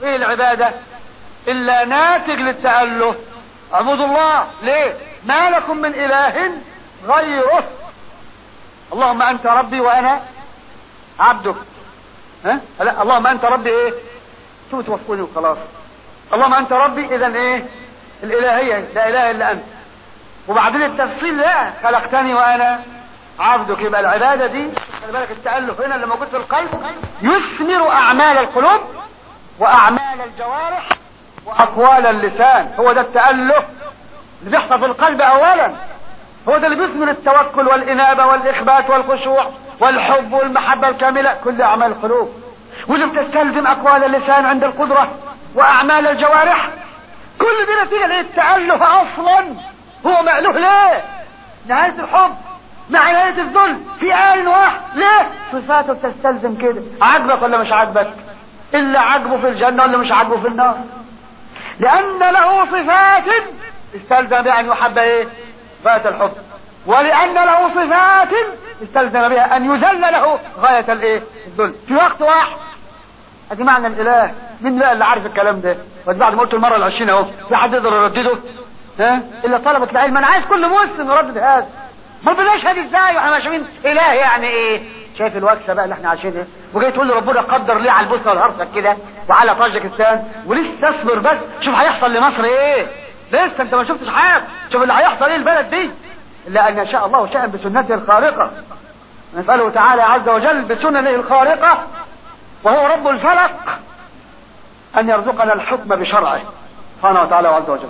ايه العبادة الا ناتج للتأله اعبدوا الله ليه ما لكم من اله غيره اللهم انت ربي وانا عبدك ها لا اللهم انت ربي ايه شو توفقوني وخلاص اللهم انت ربي اذا ايه الالهية لا اله الا انت وبعدين التفصيل لا خلقتني وانا عبدك يبقى العبادة دي خلي بالك التألف هنا اللي موجود في القلب يثمر اعمال القلوب واعمال الجوارح واقوال اللسان هو ده التألف اللي بيحصل في القلب اولا هو ده اللي بيثمر التوكل والانابة والاخبات والخشوع والحب والمحبة الكاملة كل اعمال القلوب واللي بتستلزم اقوال اللسان عند القدرة واعمال الجوارح كل دي نتيجة للتألف اصلا هو مألوه ليه نهاية الحب مع نهاية الذل في آن واحد ليه صفاته تستلزم كده عاجبك ولا مش عاجبك إلا عاجبه في الجنة ولا مش عاجبه في النار لأن له صفات استلزم بها أن يحب إيه غاية الحب ولأن له صفات استلزم بها أن يذل له غاية الإيه الذل في وقت واحد ادي معنى الاله مين بقى اللي عارف الكلام ده بس بعد ما قلت المره العشرين اهو في حد يقدر يردده ها الا طلبه العلم انا عايز كل مسلم يردد هذا ما بنشهد ازاي واحنا ماشيين اله يعني ايه شايف الوكسه بقى اللي احنا عايشينها وجاي تقول لي ربنا قدر ليه على البوسنه والهرسك كده وعلى طاجكستان ولسه اصبر بس شوف هيحصل لمصر ايه لسه انت ما شفتش حاجه شوف اللي هيحصل ايه البلد دي الا ان يشاء الله شاء بسنته الخارقه نساله تعالى عز وجل بسننه الخارقه وهو رب الفلق أن يرزقنا الحكم بشرعه سبحانه وتعالى عز وجل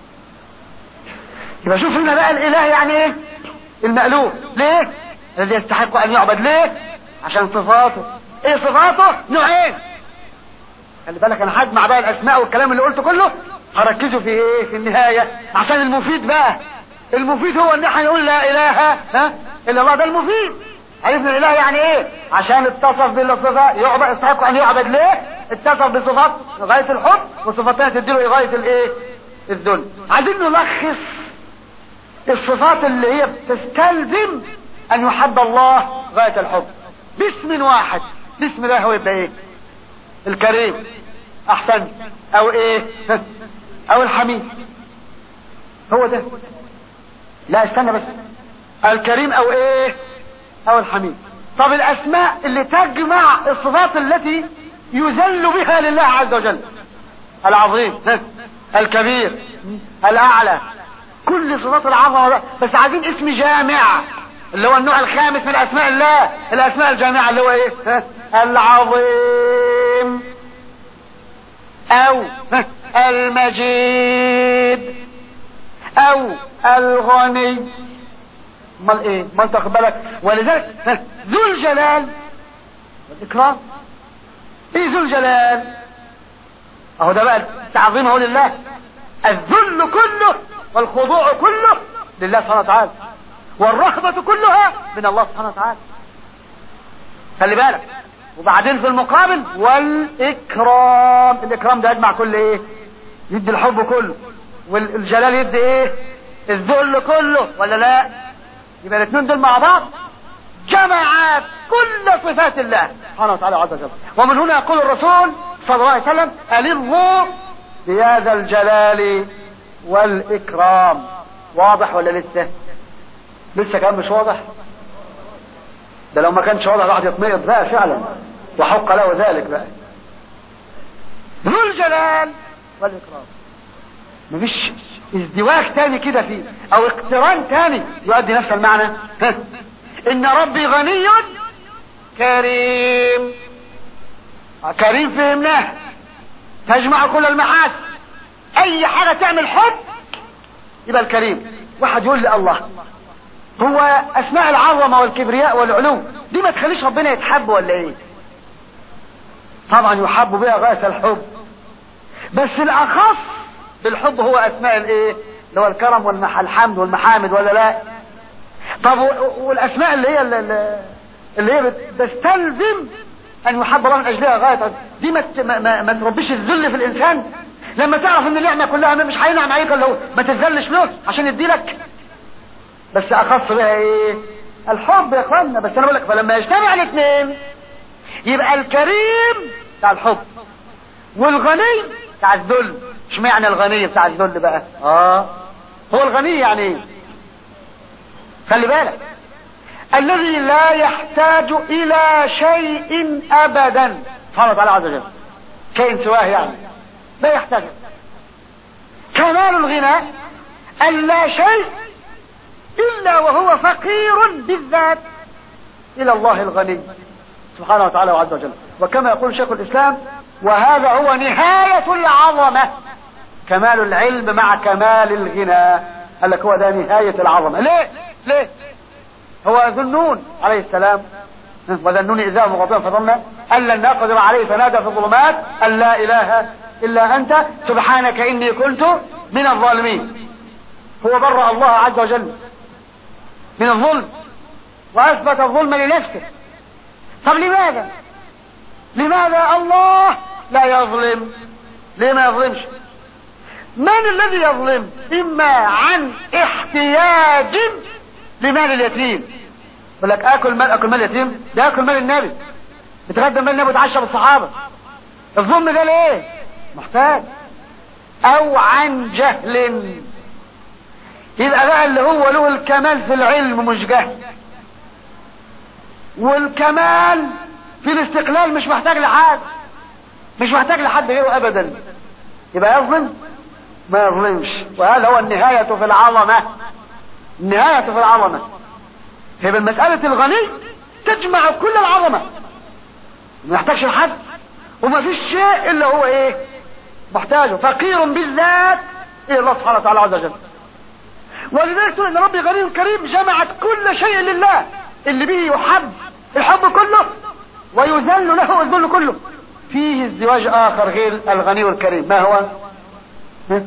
يبقى شوف لنا بقى الإله يعني إيه المألوف ليه الذي يستحق أن يعبد ليه عشان صفاته إيه صفاته نوعين خلي بالك أنا هجمع بقى الأسماء والكلام اللي قلته كله هركزه في إيه في النهاية عشان المفيد بقى المفيد هو ان احنا نقول لا اله ها الا الله ده المفيد عرفنا الاله يعني ايه عشان اتصف بالصفة يعبد يستحق ان يعبد ليه اتصف بصفات غاية الحب وصفتين تديله غاية الايه الذل عايزين نلخص الصفات اللي هي بتستلزم ان يحب الله غاية الحب باسم واحد باسم الله هو يبقى ايه الكريم احسن او ايه او الحميد هو ده لا استنى بس الكريم او ايه او الحميد طب الاسماء اللي تجمع الصفات التي يذل بها لله عز وجل العظيم الكبير الاعلى كل صفات العظمه بس عايزين اسم جامع اللي هو النوع الخامس من اسماء الله الاسماء الجامعه اللي هو ايه العظيم او المجيد او الغني امال ايه ما انت واخد بالك ولذلك ذو الجلال والاكرام ايه ذو الجلال اهو ده بقى تعظيم اهو لله الذل كله والخضوع كله لله سبحانه وتعالى والرهبة كلها من الله سبحانه وتعالى خلي بالك وبعدين في المقابل والاكرام الاكرام ده يجمع كل ايه يدي الحب كله والجلال يدي ايه الذل كله ولا لا يبقى الاثنين دول مع بعض جمعت كل صفات الله سبحانه وتعالى عز وجل ومن هنا يقول الرسول صلى الله عليه وسلم ألظوا بهذا الجلال والإكرام واضح ولا لسه لسه كان مش واضح ده لو ما كانش واضح الواحد يطمئن بقى فعلا وحق له ذلك بقى ذو الجلال والإكرام مفيش ازدواج تاني كده فيه او اقتران تاني يؤدي نفس المعنى ان ربي غني كريم كريم فهمناه تجمع كل المحاسن اي حاجة تعمل حب يبقى الكريم واحد يقول لي الله هو اسماء العظمة والكبرياء والعلو دي ما تخليش ربنا يتحب ولا ايه طبعا يحب بها غاية الحب بس الاخص بالحب هو اسماء الايه اللي هو الكرم والحمد والمحامد ولا لا طب والاسماء اللي هي اللي هي بتستلزم ان يحب الله من اجلها غايه دي ما ما, ما تربيش الذل في الانسان لما تعرف ان النعمه كلها مش هينعم عليك الا هو ما تتذلش له عشان يديلك بس اخص بها ايه الحب يا اخوانا بس انا بقول لك فلما يجتمع الاثنين يبقى الكريم بتاع الحب والغني بتاع الذل اشمعنى الغني بتاع الذل بقى اه هو الغني يعني ايه خلي بالك الذي لا يحتاج الى شيء ابدا سبحانه وتعالى عز وجل شيء سواه يعني لا يحتاج كمال الغنى أن لا شيء إلا وهو فقير بالذات إلى الله الغني سبحانه وتعالى وعز وجل وكما يقول شيخ الإسلام وهذا هو نهاية العظمة كمال العلم مع كمال الغنى قال لك هو ده نهاية العظمة ليه ليه هو ذنون عليه السلام وذنون إذا مغضبا فظن أن لن نقدر عليه فنادى في الظلمات أن لا إله إلا أنت سبحانك إني كنت من الظالمين هو برأ الله عز وجل من الظلم وأثبت الظلم لنفسه طب لماذا لماذا الله لا يظلم ليه ما يظلمش من الذي يظلم إما عن احتياج لمال اليتيم يقول لك اكل مال اكل مال اليتيم ده اكل مال النبي بتغدى مال النبي وتعشى بالصحابه الظلم ده ليه محتاج او عن جهل يبقى بقى اللي هو له الكمال في العلم مش جهل والكمال في الاستقلال مش محتاج لحد مش محتاج لحد غيره ابدا يبقى يظلم ما يظلمش وهذا هو النهاية في العظمة النهاية في العظمة هي بالمسألة الغني تجمع كل العظمة ما يحتاجش لحد وما فيش شيء الا هو ايه محتاجه فقير بالذات الى الله سبحانه وتعالى عز وجل ولذلك تقول ان ربي غني كريم جمعت كل شيء لله اللي به يحب الحب كله ويذل له الذل كله فيه ازدواج اخر غير الغني الكريم ما هو ها؟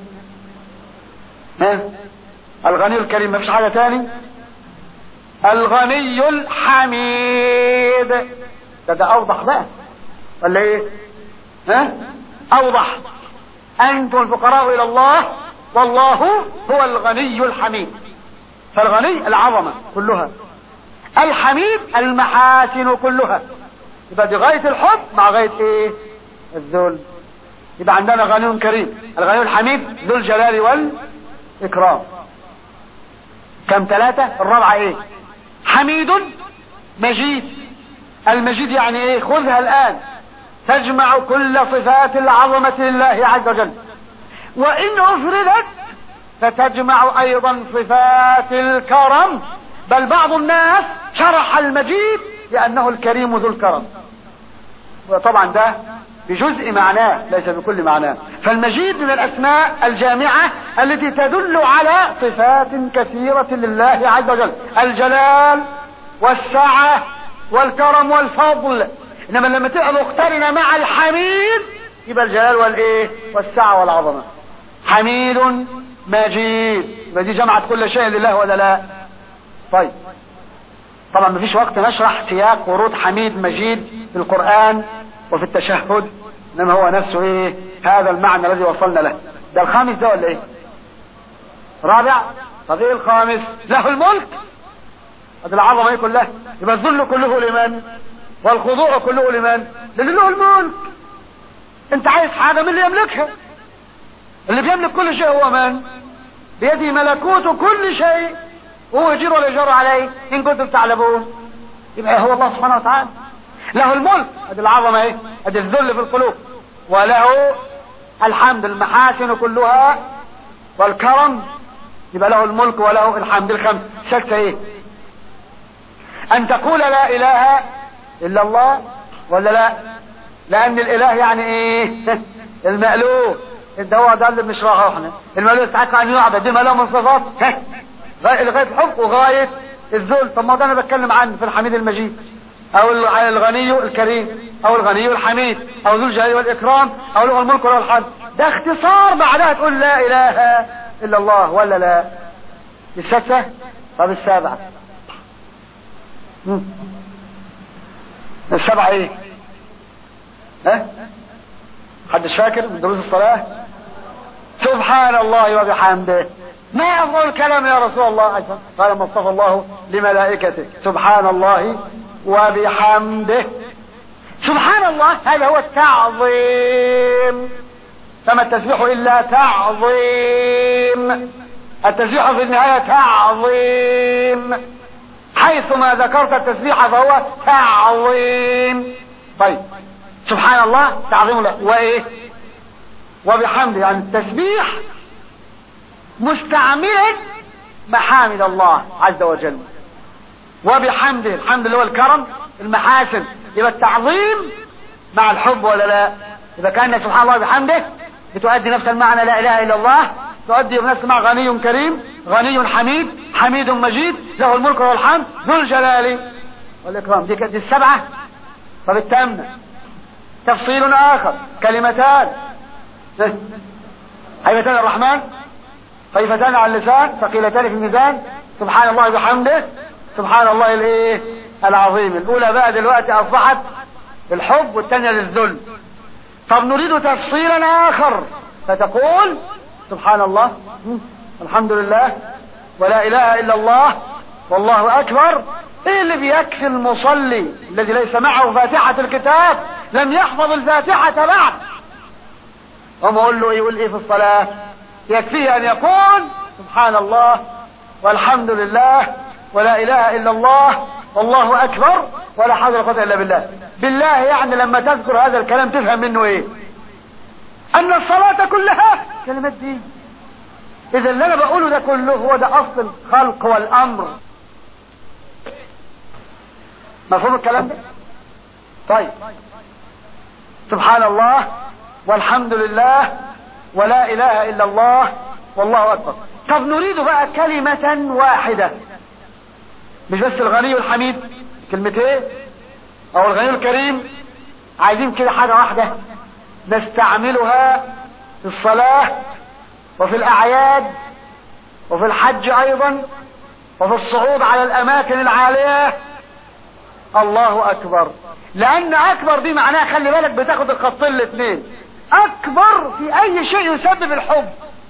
ها؟ الغني الكريم ما فيش حاجة تاني الغني الحميد ده ده اوضح بقى ولا ايه ها اوضح انتم الفقراء الى الله والله هو الغني الحميد فالغني العظمة كلها الحميد المحاسن كلها يبقى دي غاية الحب مع غاية ايه الذل يبقى عندنا غني كريم الغني الحميد ذو الجلال والإكرام كم ثلاثة الرابعة ايه حميد مجيد المجيد يعني ايه خذها الآن تجمع كل صفات العظمة لله عز وجل وإن أفردت فتجمع أيضا صفات الكرم بل بعض الناس شرح المجيد لأنه الكريم ذو الكرم وطبعا ده بجزء معناه ليس بكل معناه فالمجيد من الأسماء الجامعة التي تدل على صفات كثيرة لله عز وجل الجلال والسعة والكرم والفضل إنما لما تبقى مقترنة مع الحميد يبقى الجلال والإيه والسعة والعظمة حميد مجيد يبقى دي جمعت كل شيء لله ولا لا طيب طبعا مفيش وقت نشرح سياق ورود حميد مجيد في القرآن وفي التشهد انما هو نفسه ايه هذا المعنى الذي وصلنا له ده الخامس ده ولا ايه رابع طب ايه الخامس له الملك هذه العظمه ايه كلها يبقى الذل كله لمن والخضوع كله لمن للي له الملك انت عايز حاجه من اللي يملكها اللي بيملك كل شيء هو من بيده ملكوت كل شيء وهو يجير ولا يجر عليه ان كنتم تعلمون يبقى هو الله سبحانه وتعالى له الملك ادي العظمه ايه ادي الذل في القلوب وله الحمد المحاسن كلها والكرم يبقى له الملك وله الحمد الخمس سكتة ايه ان تقول لا اله الا الله ولا لا لان الاله يعني ايه المألوف ده هو ده اللي بنشرحه احنا المألوف يستحق ان يعبد دي مألوف من صفات لغايه الحب وغايه الذل طب ما ده انا بتكلم عنه في الحميد المجيد او الغني الكريم او الغني الحميد او ذو الجلال والاكرام او له الملك وله الحمد ده اختصار بعدها تقول لا اله الا الله ولا لا الستة طب السابعة السبعة ايه ها حدش فاكر من دروس الصلاة سبحان الله وبحمده ما أفضل الكلام يا رسول الله قال ما اصطفى الله لملائكته سبحان الله وبحمده سبحان الله هذا هو التعظيم فما التسبيح إلا تعظيم التسبيح في النهاية تعظيم حيثما ذكرت التسبيح فهو تعظيم طيب سبحان الله تعظيم الله وإيه وبحمده يعني التسبيح مستعملا محامد الله عز وجل وبحمده الحمد اللي هو الكرم المحاسن يبقى التعظيم مع الحب ولا لا إذا كان سبحان الله بحمده بتؤدي نفس المعنى لا إله إلا الله تؤدي نفس المعنى غني كريم غني حميد حميد مجيد له الملك والحمد ذو الجلال والإكرام دي دي السبعة طب التامنة تفصيل آخر كلمتان هيبتان الرحمن خفيفتان على اللسان ثقيلتان في الميزان سبحان الله وبحمده سبحان الله الايه العظيم الاولى بقى دلوقتي اصبحت الحب والثانيه للذل طب نريد تفصيلا اخر فتقول سبحان الله الحمد لله ولا اله الا الله والله اكبر ايه اللي بيكفي المصلي الذي ليس معه فاتحة الكتاب لم يحفظ الفاتحة بعد هم اقول له يقول ايه في الصلاة يكفيه ان يقول سبحان الله والحمد لله ولا اله الا الله والله اكبر ولا حول ولا قوه الا بالله بالله يعني لما تذكر هذا الكلام تفهم منه ايه ان الصلاة كلها كلمات دي اذا اللي انا بقوله ده كله هو ده اصل الخلق والامر مفهوم الكلام ده طيب سبحان الله والحمد لله ولا اله الا الله والله اكبر طب نريد بقى كلمة واحدة مش بس الغني الحميد كلمتين او الغني الكريم عايزين كده حاجة واحدة نستعملها في الصلاة وفي الاعياد وفي الحج ايضا وفي الصعود على الاماكن العالية الله اكبر لان اكبر دي معناها خلي بالك بتاخد الخطين الاثنين اكبر في اي شيء يسبب الحب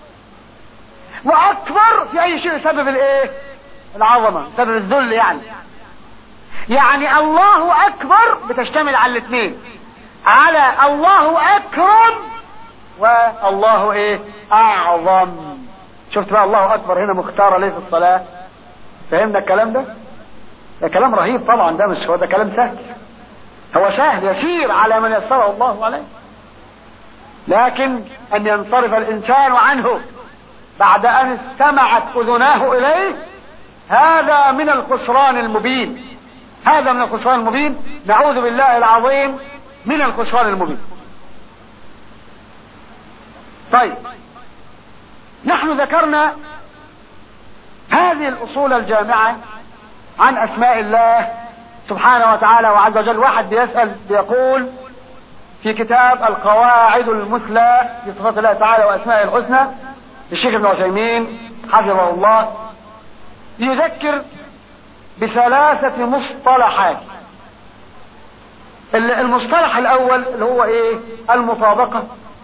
واكبر في اي شيء يسبب الايه العظمه سبب الذل يعني يعني الله اكبر بتشتمل على الاثنين على الله اكرم والله ايه اعظم شفت بقى الله اكبر هنا مختاره ليه في الصلاه فهمنا الكلام ده ده كلام رهيب طبعا ده مش هو ده كلام سهل هو سهل يسير على من يسره الله عليه لكن ان ينصرف الانسان عنه بعد ان استمعت اذناه اليه هذا من الخسران المبين هذا من الخسران المبين نعوذ بالله العظيم من الخسران المبين طيب نحن ذكرنا هذه الاصول الجامعه عن اسماء الله سبحانه وتعالى وعز وجل واحد بيسال بيقول في كتاب القواعد المثلى في صفات الله تعالى واسمائه الحسنى للشيخ ابن عثيمين حفظه الله يذكر بثلاثة مصطلحات المصطلح الأول اللي هو إيه؟ المطابقة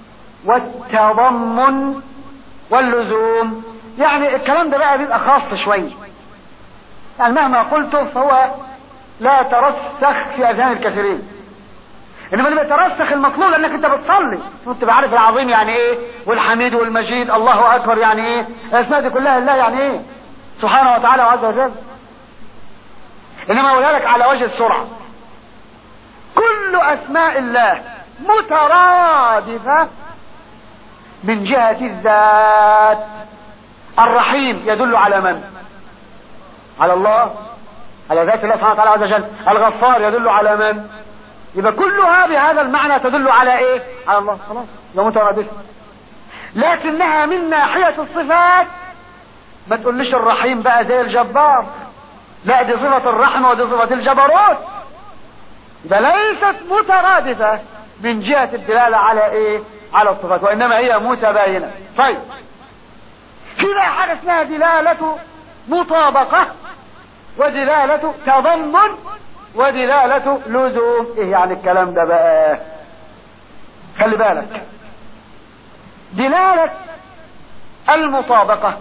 والتضمن واللزوم يعني الكلام ده بقى بيبقى خاص شوية يعني مهما قلته فهو لا ترسخ في أذهان الكثيرين انما اللي بيترسخ المطلوب انك انت بتصلي وانت عارف العظيم يعني ايه والحميد والمجيد الله اكبر يعني ايه الاسماء دي كلها الله يعني ايه سبحانه وتعالى وعز وجل انما اقولها لك على وجه السرعه كل اسماء الله مترادفه من جهه الذات الرحيم يدل على من على الله على ذات الله سبحانه وتعالى عز وجل الغفار يدل على من يبقى كلها بهذا المعنى تدل على ايه على الله خلاص ده مترادفه لكنها من ناحية الصفات ما تقوليش الرحيم بقى زي الجبار لا دي صفة الرحمة ودي صفة الجبروت ده ليست مترادفة من جهة الدلالة على ايه على الصفات وانما هي متباينة طيب في بقى حاجة اسمها دلالة مطابقة ودلالة تضمن ودلالة لزوم ايه يعني الكلام ده بقى خلي بالك دلالة المطابقة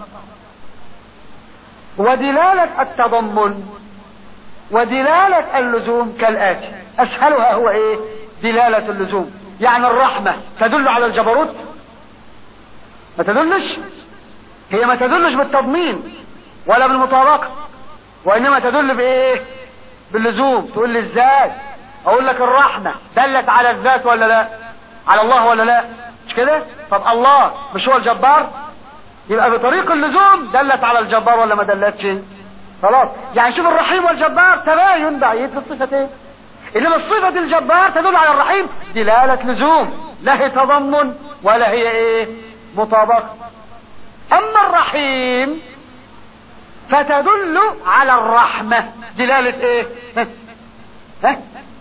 ودلالة التضمن ودلالة اللزوم كالآتي أسهلها هو إيه دلالة اللزوم يعني الرحمة تدل على الجبروت ما تدلش هي ما تدلش بالتضمين ولا بالمطابقة وإنما تدل بإيه باللزوم تقول لي ازاي اقول لك الرحمة دلت على الذات ولا لا على الله ولا لا مش كده طب الله مش هو الجبار يبقى بطريق اللزوم دلت على الجبار ولا ما دلتش خلاص يعني شوف الرحيم والجبار تباين بعيد في الصفتين انما الصفة الجبار تدل على الرحيم دلالة لزوم لا هي تضمن ولا هي ايه مطابقة اما الرحيم فتدل على الرحمة دلالة ايه ها؟ ها؟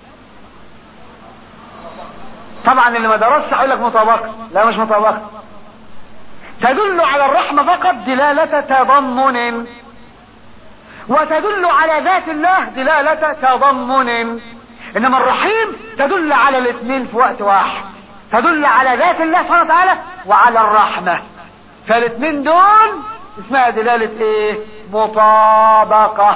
طبعا اللي ما درسش هيقول لك مطابقة لا مش مطابقة تدل على الرحمة فقط دلالة تضمن وتدل على ذات الله دلالة تضمن انما الرحيم تدل على الاثنين في وقت واحد تدل على ذات الله سبحانه وتعالى وعلى الرحمة فالاثنين دول اسمها دلالة ايه مطابقة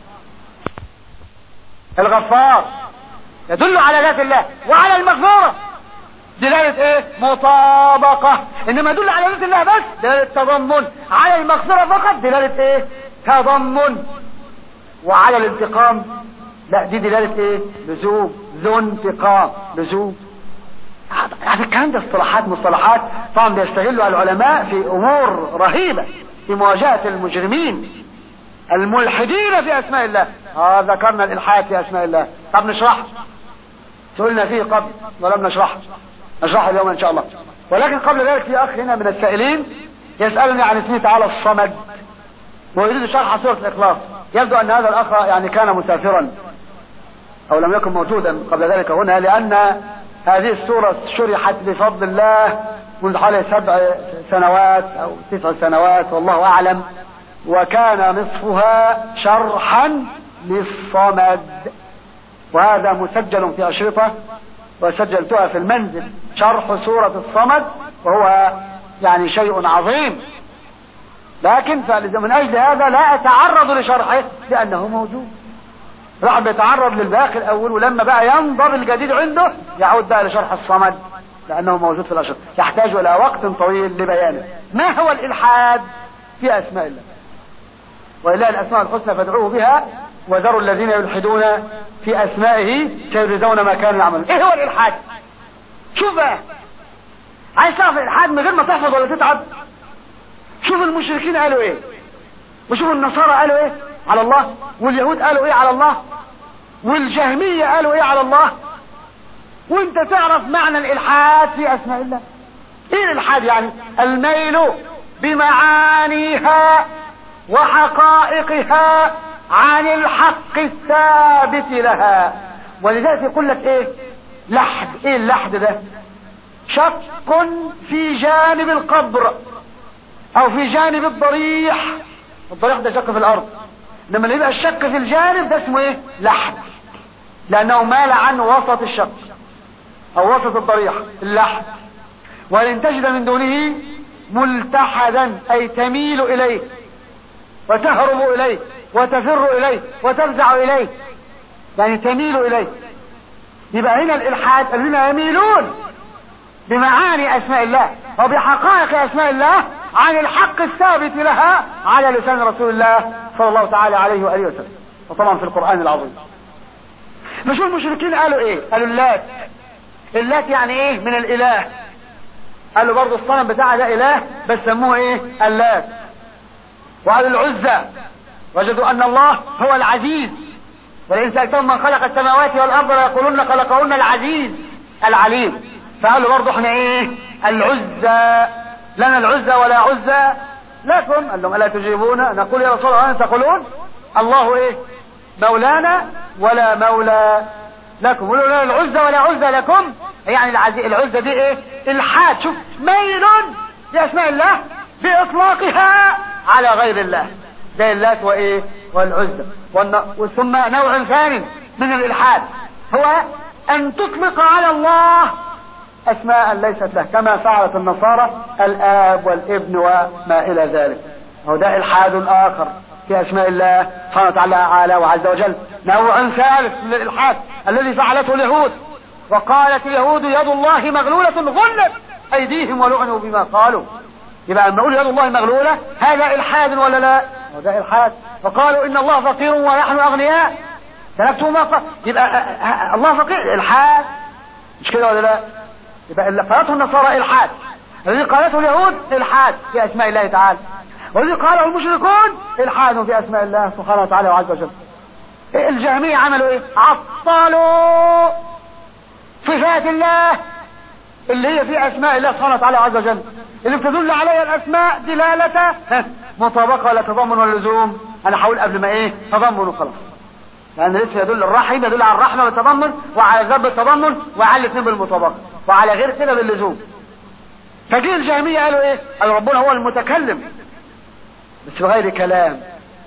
الغفار يدل على ذات الله وعلى المغفرة دلالة ايه مطابقة انما يدل على ذات الله بس دلالة تضمن على المغفرة فقط دلالة ايه تضمن وعلى الانتقام لا دي دلالة ايه لزوم ذو انتقام لزوم يعني الكلام ده اصطلاحات مصطلحات طبعا بيستغلها العلماء في امور رهيبة في مواجهة المجرمين الملحدين في اسماء الله اه ذكرنا الالحاد في اسماء الله طب نشرح سئلنا فيه قبل ولم نشرحه نشرحه اليوم ان شاء الله ولكن قبل ذلك في اخ هنا من السائلين يسألني عن اسمه تعالى الصمد ويريد شرح سورة الاخلاص يبدو ان هذا الاخ يعني كان مسافرا او لم يكن موجودا قبل ذلك هنا لان هذه السورة شرحت بفضل الله منذ حوالي سبع سنوات او تسع سنوات والله اعلم وكان نصفها شرحا للصمد وهذا مسجل في أشرطة وسجلتها في المنزل شرح سورة الصمد وهو يعني شيء عظيم لكن من أجل هذا لا أتعرض لشرحه لأنه موجود راح بيتعرض للباقي الأول ولما بقى ينضب الجديد عنده يعود بقى لشرح الصمد لأنه موجود في الأشرطة يحتاج إلى وقت طويل لبيانه ما هو الإلحاد في أسماء الله ولله الأسماء الحسنى فادعوه بها وذروا الذين يلحدون في أسمائه سيجزون ما كانوا يعملون إيه هو الإلحاد شوف بقى عايز تعرف الإلحاد من غير ما تحفظ ولا تتعب شوف المشركين قالوا إيه وشوف النصارى قالوا إيه على الله واليهود قالوا إيه على الله والجهمية قالوا إيه على الله وانت تعرف معنى الإلحاد في أسماء الله إيه الإلحاد يعني الميل بمعانيها وحقائقها عن الحق الثابت لها ولذلك يقول لك ايه لحد ايه اللحد ده شق في جانب القبر او في جانب الضريح الضريح ده شق في الارض لما اللي يبقى الشق في الجانب ده اسمه ايه لحد لانه مال عن وسط الشق او وسط الضريح اللحد وان تجد من دونه ملتحدا اي تميل اليه وتهرب اليه وتفر اليه وتفزع اليه يعني تميل اليه يبقى هنا الالحاد الذين يميلون بمعاني اسماء الله وبحقائق اسماء الله عن الحق الثابت لها على لسان رسول الله صلى الله تعالى عليه واله وسلم وطبعا في القران العظيم مش المشركين قالوا ايه قالوا اللات اللات يعني ايه من الاله قالوا برضه الصنم بتاعها ده اله بس سموه ايه اللات وقالوا العزى وجدوا ان الله هو العزيز ولئن سالتهم من خلق السماوات والارض ليقولن خلقهن العزيز العليم فقالوا برضه احنا ايه العزى لنا العزى ولا عزى لكم قال لهم الا تجيبون نقول يا رسول الله انت تقولون الله ايه مولانا ولا مولى لكم قولوا لنا العزى ولا عزى لكم يعني العزي العزى دي ايه الحاد شوف ميل لاسماء الله باطلاقها على غير الله زي اللات وايه والعزى ثم نوع ثاني من الالحاد هو ان تطلق على الله اسماء ليست له كما فعلت النصارى الاب والابن وما الى ذلك هو ده الحاد اخر في اسماء الله سبحانه وتعالى اعلى وعز وجل نوع ثالث من الالحاد الذي فعلته اليهود وقالت اليهود يد الله مغلولة غلت أيديهم ولعنوا بما قالوا يبقى لما أقول يد الله مغلولة هذا إلحاد ولا لا؟ هذا إلحاد فقالوا إن الله فقير ونحن أغنياء تركتم ما قال يبقى الله فقير إلحاد مش كده ولا لا؟ يبقى اللي قالته النصارى إلحاد الذي قالته اليهود إلحاد في أسماء الله تعالى والذي قاله المشركون إلحاد في أسماء الله سبحانه وتعالى وعز وجل الجهمية عملوا إيه؟ عطلوا صفات الله اللي هي في أسماء الله سبحانه وتعالى عز وجل اللي بتدل عليها الأسماء دلالة مطابقة ولا تضمن ولا لزوم أنا هقول قبل ما إيه تضمن وخلاص لأن الاسم يدل الرحم يدل على الرحمة بالتضمن وعلى الذنب بالتضمن وعلى الاثنين بالمطابقة وعلى غير كده باللزوم فجي الجهمية قالوا ايه قالوا ربنا هو المتكلم بس بغير كلام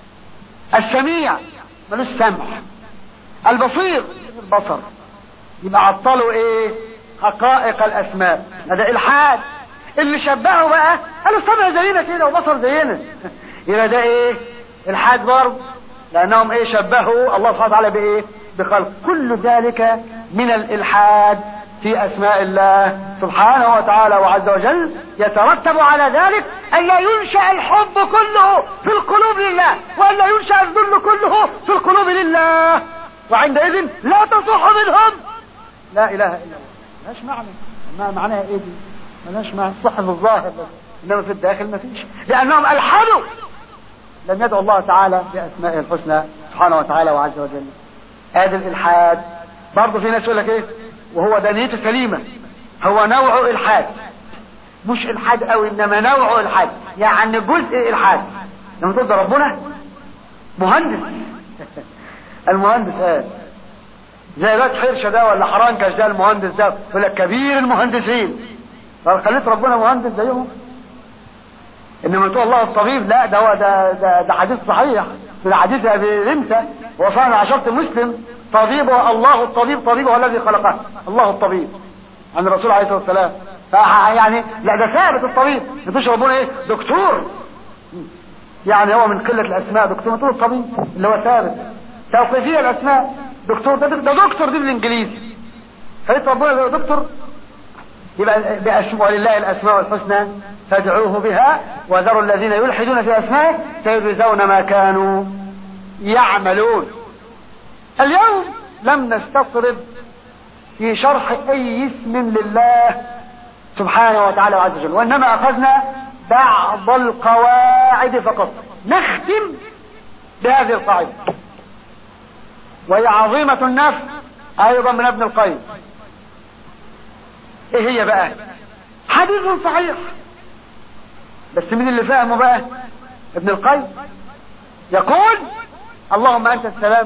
السميع ملوش سمع البصير البصر يبقى عطلوا ايه حقائق الاسماء هذا الحاد اللي شبهوا بقى قالوا السمع زينا كده وبصر زينا يبقى ده ايه الحاد برضه لانهم ايه شبهوا الله سبحانه وتعالى بايه بخلق كل ذلك من الالحاد في اسماء الله سبحانه وتعالى وعز وجل يترتب على ذلك ان لا ينشا الحب كله في القلوب لله وان لا ينشا الذل كله في القلوب لله وعندئذ لا تصح منهم لا اله الا الله ملهاش معنى ما معناها ايه دي ملهاش معنى صح في الظاهر بس انما في الداخل ما فيش لانهم الحدوا لم يدعو الله تعالى باسمائه الحسنى سبحانه وتعالى وعز وجل هذا الالحاد برضه في ناس يقول لك ايه وهو ده نيته سليمه هو نوع الحاد مش الحاد قوي انما نوع الحاد يعني جزء الحاد لما تقول ده ربنا مهندس المهندس قال زي الواد حرشه ده ولا حرنكش ده المهندس ده يقول لك كبير المهندسين قال خليت ربنا مهندس زيهم انما تقول الله الطبيب لا ده هو ده ده, ده حديث صحيح في حديث ابي رمسه وصلنا عشرة مسلم طبيب الله الطبيب طبيب هو الذي خلقه الله الطبيب عن الرسول عليه الصلاه والسلام يعني لا ده ثابت الطبيب مش ربنا ايه دكتور يعني هو من قله الاسماء دكتور تقول الطبيب اللي هو ثابت توقيفيه الاسماء دكتور ده, ده دكتور دي بالانجليزي خليت ربنا دكتور يبقى بأسماء ولله الأسماء الحسنى فادعوه بها وذروا الذين يلحدون في أسمائه سيجزون ما كانوا يعملون اليوم لم نستطرد في شرح أي اسم لله سبحانه وتعالى وعز وجل وإنما أخذنا بعض القواعد فقط نختم بهذه القاعدة وهي عظيمة النفس أيضا من ابن القيم ايه هي بقى حديث صحيح بس مين اللي فاهمه بقى ابن القيم يقول اللهم انت السلام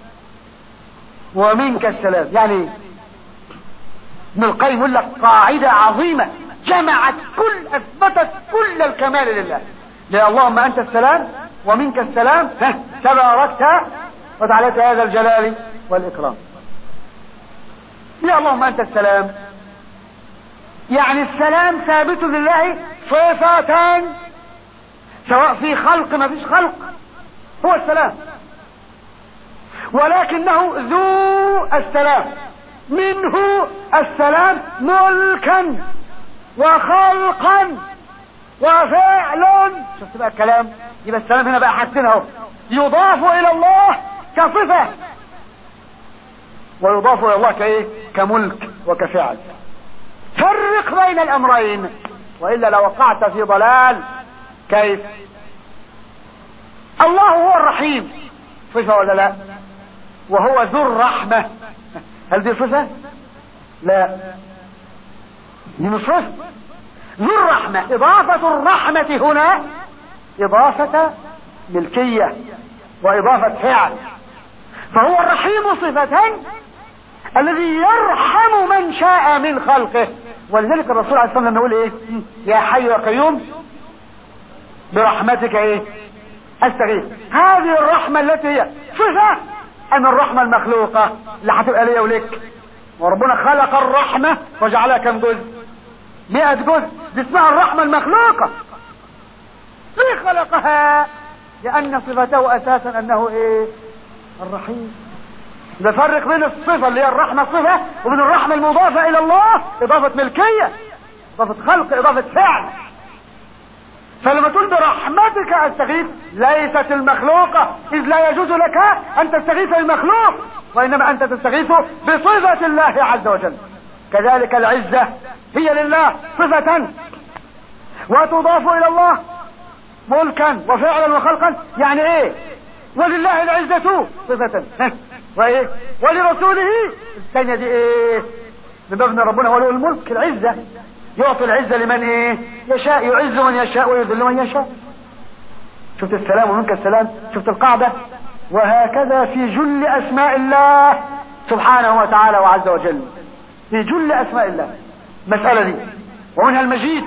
ومنك السلام يعني ابن القيم يقول لك قاعدة عظيمة جمعت كل اثبتت كل الكمال لله لأن اللهم انت السلام ومنك السلام تباركت وتعالى هذا الجلال والاكرام يا اللهم انت السلام يعني السلام ثابت لله صفتان سواء في خلق ما فيش خلق هو السلام ولكنه ذو السلام منه السلام ملكا وخلقا وفعل شفت بقى الكلام يبقى السلام هنا بقى حاجتين اهو يضاف الى الله كصفه ويضاف الى الله كايه كملك وكفعل فرق بين الامرين والا لوقعت في ضلال كيف الله هو الرحيم صفه ولا لا وهو ذو الرحمه هل دي صفه لا دي مش صفه ذو الرحمه اضافه الرحمه هنا اضافه ملكيه واضافه فعل فهو الرحيم صفتين الذي يرحم من شاء من خلقه ولذلك الرسول عليه الصلاه والسلام يقول ايه يا حي يا قيوم برحمتك ايه استغيث هذه الرحمه التي هي صفه ان الرحمه المخلوقه اللي هتبقى ليا ولك وربنا خلق الرحمه وجعلها كم جزء مئة جزء دي اسمها الرحمه المخلوقه ليه خلقها لان صفته اساسا انه ايه الرحيم نفرق بين الصفة اللي هي الرحمة صفة وبين الرحمة المضافة إلى الله إضافة ملكية إضافة خلق إضافة فعل فلما تقول برحمتك استغيث ليست المخلوقة إذ لا يجوز لك أن تستغيث المخلوق وإنما أنت تستغيث بصفة الله عز وجل كذلك العزة هي لله صفة وتضاف إلى الله ملكا وفعلا وخلقا يعني ايه ولله العزة صفة وايه ولرسوله الثانية دي ايه من باب ان ربنا هو له الملك العزة يعطي العزة لمن ايه يشاء يعز من يشاء ويذل من يشاء شفت السلام ومنك السلام شفت القاعدة وهكذا في جل اسماء الله سبحانه وتعالى وعز وجل في جل اسماء الله المسألة دي ومنها المجيد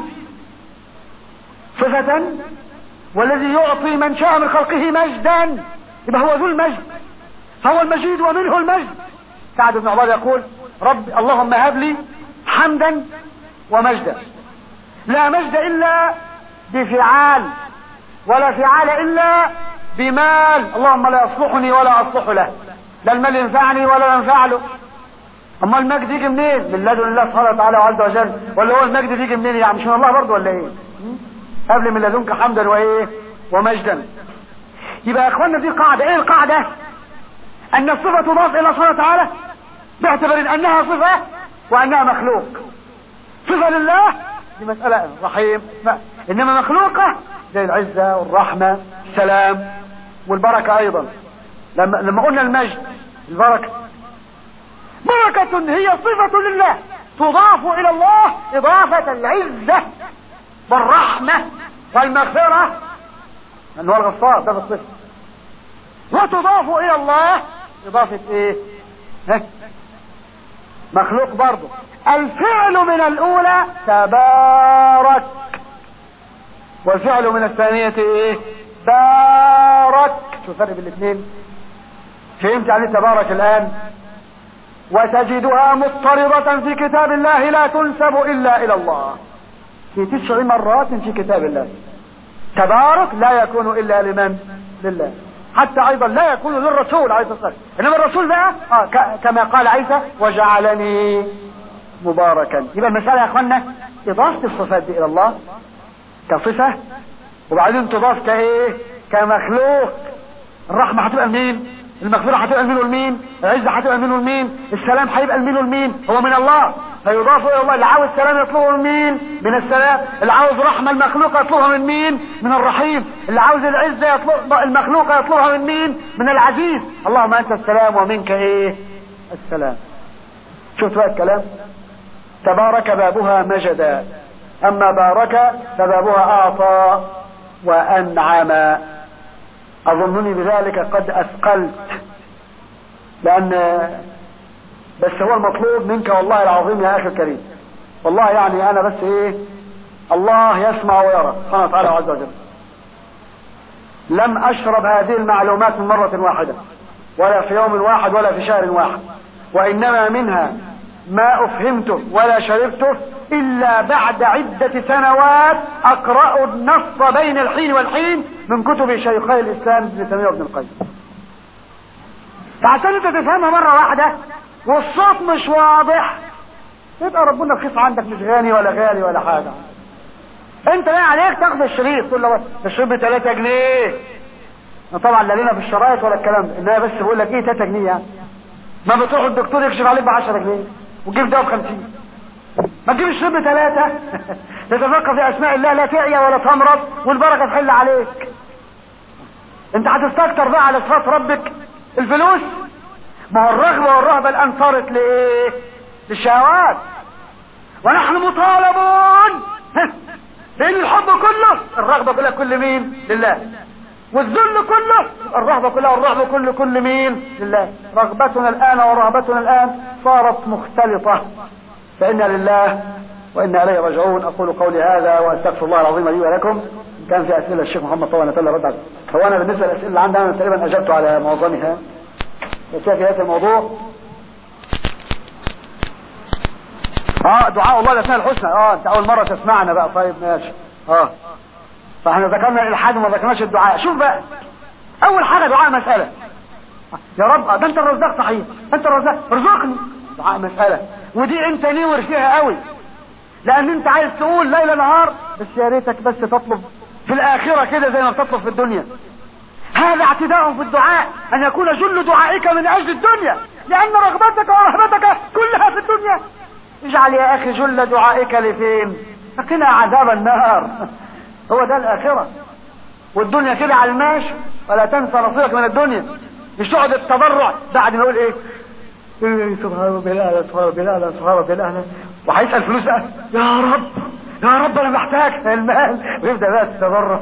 صفة والذي يعطي من شاء من خلقه مجدا يبقى هو ذو المجد فهو المجيد ومنه المجد سعد بن عباد يقول رب اللهم هب لي حمدا ومجدا لا مجد الا بفعال ولا فعال الا بمال اللهم لا يصلحني ولا اصلح له لا المال ينفعني ولا ينفع له اما المجد يجي منين من لدن الله سبحانه وتعالى عز وجل ولا هو المجد يجي منين يعني مش من الله برضه ولا ايه قبل من لدنك حمدا وايه ومجدا يبقى يا اخوانا دي قاعده ايه القاعده ان الصفه تضاف الى سبحانه وتعالى باعتبار انها صفه وانها مخلوق صفه لله دي مساله رحيم انما مخلوقه زي العزه والرحمه السلام والبركه ايضا لما لما قلنا المجد البركه بركه هي صفه لله تضاف الى الله اضافه العزه والرحمة والمغفرة أنه الغفار ده في الصفة وتضاف إلى الله إضافة إيه؟ ها؟ مخلوق برضه الفعل من الأولى تبارك والفعل من الثانية إيه؟ بارك شو الفرق بين الاثنين؟ فهمت يعني تبارك الآن؟ وتجدها مضطردة في كتاب الله لا تنسب إلا إلى الله في تسع مرات في كتاب الله تبارك لا يكون الا لمن لله حتى ايضا لا يكون للرسول عليه الصلاه والسلام انما الرسول بقى آه كما قال عيسى وجعلني مباركا يبقى المساله يا اخوانا اضافه الصفات دي الى الله كصفه وبعدين تضاف كايه كمخلوق الرحمه هتبقى منين المغفرة هتبقى منه لمين العزة هتبقى منه لمين السلام هيبقى منه لمين هو من الله فيضاف الى الله اللي عاوز سلام يطلبه من مين من السلام اللي عاوز رحمة المخلوق يطلبها من مين من الرحيم اللي عاوز العزة يطلب المخلوق يطلبها من مين من العزيز اللهم انت السلام ومنك ايه السلام شفت بقى الكلام تبارك بابها مجدا اما بارك فبابها اعطى وانعم اظنني بذلك قد اثقلت لان بس هو المطلوب منك والله العظيم يا اخي الكريم والله يعني انا بس ايه الله يسمع ويرى سبحانه وتعالى عز وجل لم اشرب هذه المعلومات من مرة واحدة ولا في يوم واحد ولا في شهر واحد وانما منها ما افهمته ولا شربته الا بعد عدة سنوات اقرأ النص بين الحين والحين من كتب شيخي الاسلام ابن تيمية وابن القيم فعشان انت تفهمها مرة واحدة والصوت مش واضح يبقى ربنا رخيص عندك مش غالي ولا غالي ولا حاجة انت بقى عليك تاخد الشريط تقول له الشريط ب 3 جنيه طبعا لا لنا في الشرايط ولا الكلام ده انما بس بقول لك ايه 3 جنيه يعني ما بتروح الدكتور يكشف عليك ب 10 جنيه وتجيب دواء ب 50 ما تجيب الشريط بثلاثة تتفقه في اسماء الله لا تعيا ولا تمرض والبركة تحل عليك انت هتستكتر بقى على صفات ربك الفلوس ما هو الرغبة والرهبة الان صارت لايه للشهوات ونحن مطالبون لان الحب كله الرغبة كلها كل مين لله والذل كله الرهبة كلها والرهبة كله كل مين لله رغبتنا الآن ورهبتنا الآن صارت مختلطة فإنا لله وإنا إليه راجعون أقول قولي هذا وأستغفر الله العظيم لي ولكم إن كان في أسئلة الشيخ محمد طبعا نتلا رد هو أنا بالنسبة للأسئلة اللي عندي أنا تقريبا أجبت على معظمها بس في هذا الموضوع اه دعاء الله الاسماء الحسنى اه انت اول مره تسمعنا بقى طيب ماشي اه فاحنا ذكرنا الالحاد وما ذكرناش الدعاء شوف بقى اول حاجه دعاء مساله يا رب ده انت الرزاق صحيح انت الرزاق ارزقني دعاء مسألة ودي انت نور فيها قوي لان انت عايز تقول ليل نهار بس يا ريتك بس تطلب في الاخرة كده زي ما بتطلب في الدنيا هذا اعتداء في الدعاء ان يكون جل دعائك من اجل الدنيا لان رغبتك ورهبتك كلها في الدنيا اجعل يا اخي جل دعائك لفين فقنا عذاب النار هو ده الاخرة والدنيا كده على الماشي ولا تنسى نصيبك من الدنيا مش تقعد التضرع بعد ما يقول ايه إيه سبحان ربي الاعلى سبحان ربي الاعلى سبحان ربي الاعلى وهيسال فلوس يا رب يا رب انا محتاج المال ويبدا بقى التضرع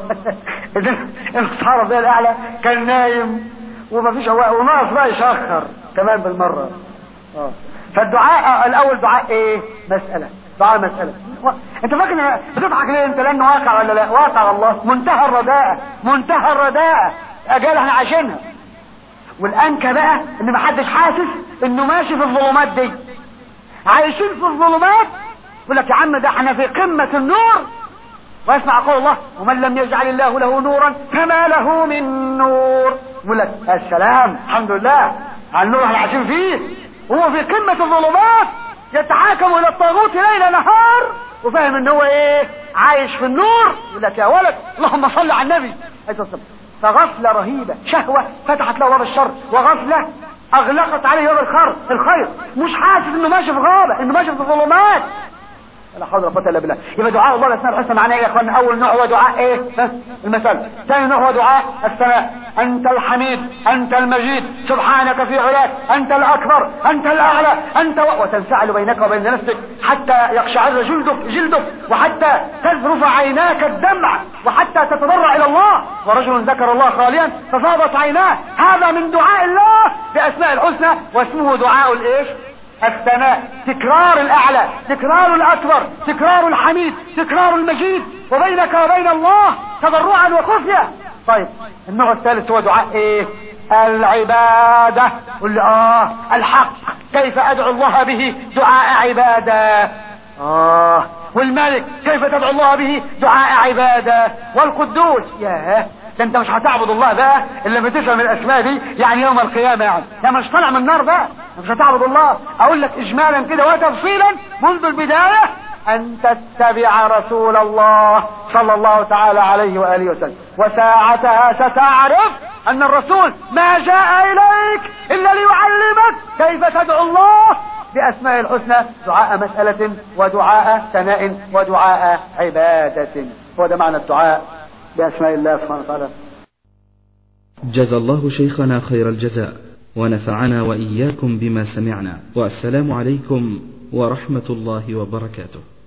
سبحان ربي الاعلى كان نايم ومفيش هو وناقص بقى يشخر كمان بالمره اه فالدعاء الاول دعاء ايه مساله دعاء مساله و... انت فاكر بتضحك ليه انت لانه واقع ولا لا واقع الله منتهى الرداءه منتهى الرداءه اجال احنا عايشينها والانكى بقى ان محدش حاسس انه ماشي في الظلمات دي عايشين في الظلمات يقول لك يا عم ده احنا في قمة النور ويسمع قول الله ومن لم يجعل الله له نورا فما له من نور يقول لك السلام الحمد لله على النور احنا عايشين فيه هو في قمة الظلمات يتحاكم الى الطاغوت ليل نهار وفاهم ان هو ايه عايش في النور يقول لك يا ولد اللهم صل على النبي عليه الصلاه فغفلة رهيبة شهوة فتحت له باب الشر وغفلة اغلقت عليه باب الخير الخير مش حاسس انه ماشي في غابة انه ماشي في ظلمات لا حول ولا قوه الا بالله يبقى دعاء الله الاسماء الحسنى معناه ايه يا اخوانا اول نوع هو دعاء ايه المثل ثاني نوع هو دعاء الثناء انت الحميد انت المجيد سبحانك في علاك انت الاكبر انت الاعلى انت و... وتنفعل بينك وبين نفسك حتى يقشعر جلدك جلدك وحتى تذرف عيناك الدمع وحتى تتضرع الى الله ورجل ذكر الله خاليا ففاضت عيناه هذا من دعاء الله باسماء الحسنى واسمه دعاء الايش الثناء تكرار الأعلى تكرار الأكبر تكرار الحميد تكرار المجيد وبينك وبين الله تضرعا وخفية طيب النوع الثالث هو دعاء ايه العبادة قل لي اه الحق كيف ادعو الله به دعاء عبادة اه والملك كيف تدعو الله به دعاء عبادة والقدوس ياه ده انت مش هتعبد الله بقى الا لما تفهم الاسماء دي يعني يوم القيامه يعني ده مش طالع من النار بقى مش هتعبد الله اقول لك اجمالا كده وتفصيلا منذ البدايه ان تتبع رسول الله صلى الله تعالى عليه واله وسلم وساعتها ستعرف ان الرسول ما جاء اليك الا ليعلمك كيف تدعو الله باسماء الحسنى دعاء مساله ودعاء ثناء ودعاء عباده هو ده معنى الدعاء بأسماء الله سبحانه وتعالى جزى الله شيخنا خير الجزاء ونفعنا وإياكم بما سمعنا والسلام عليكم ورحمة الله وبركاته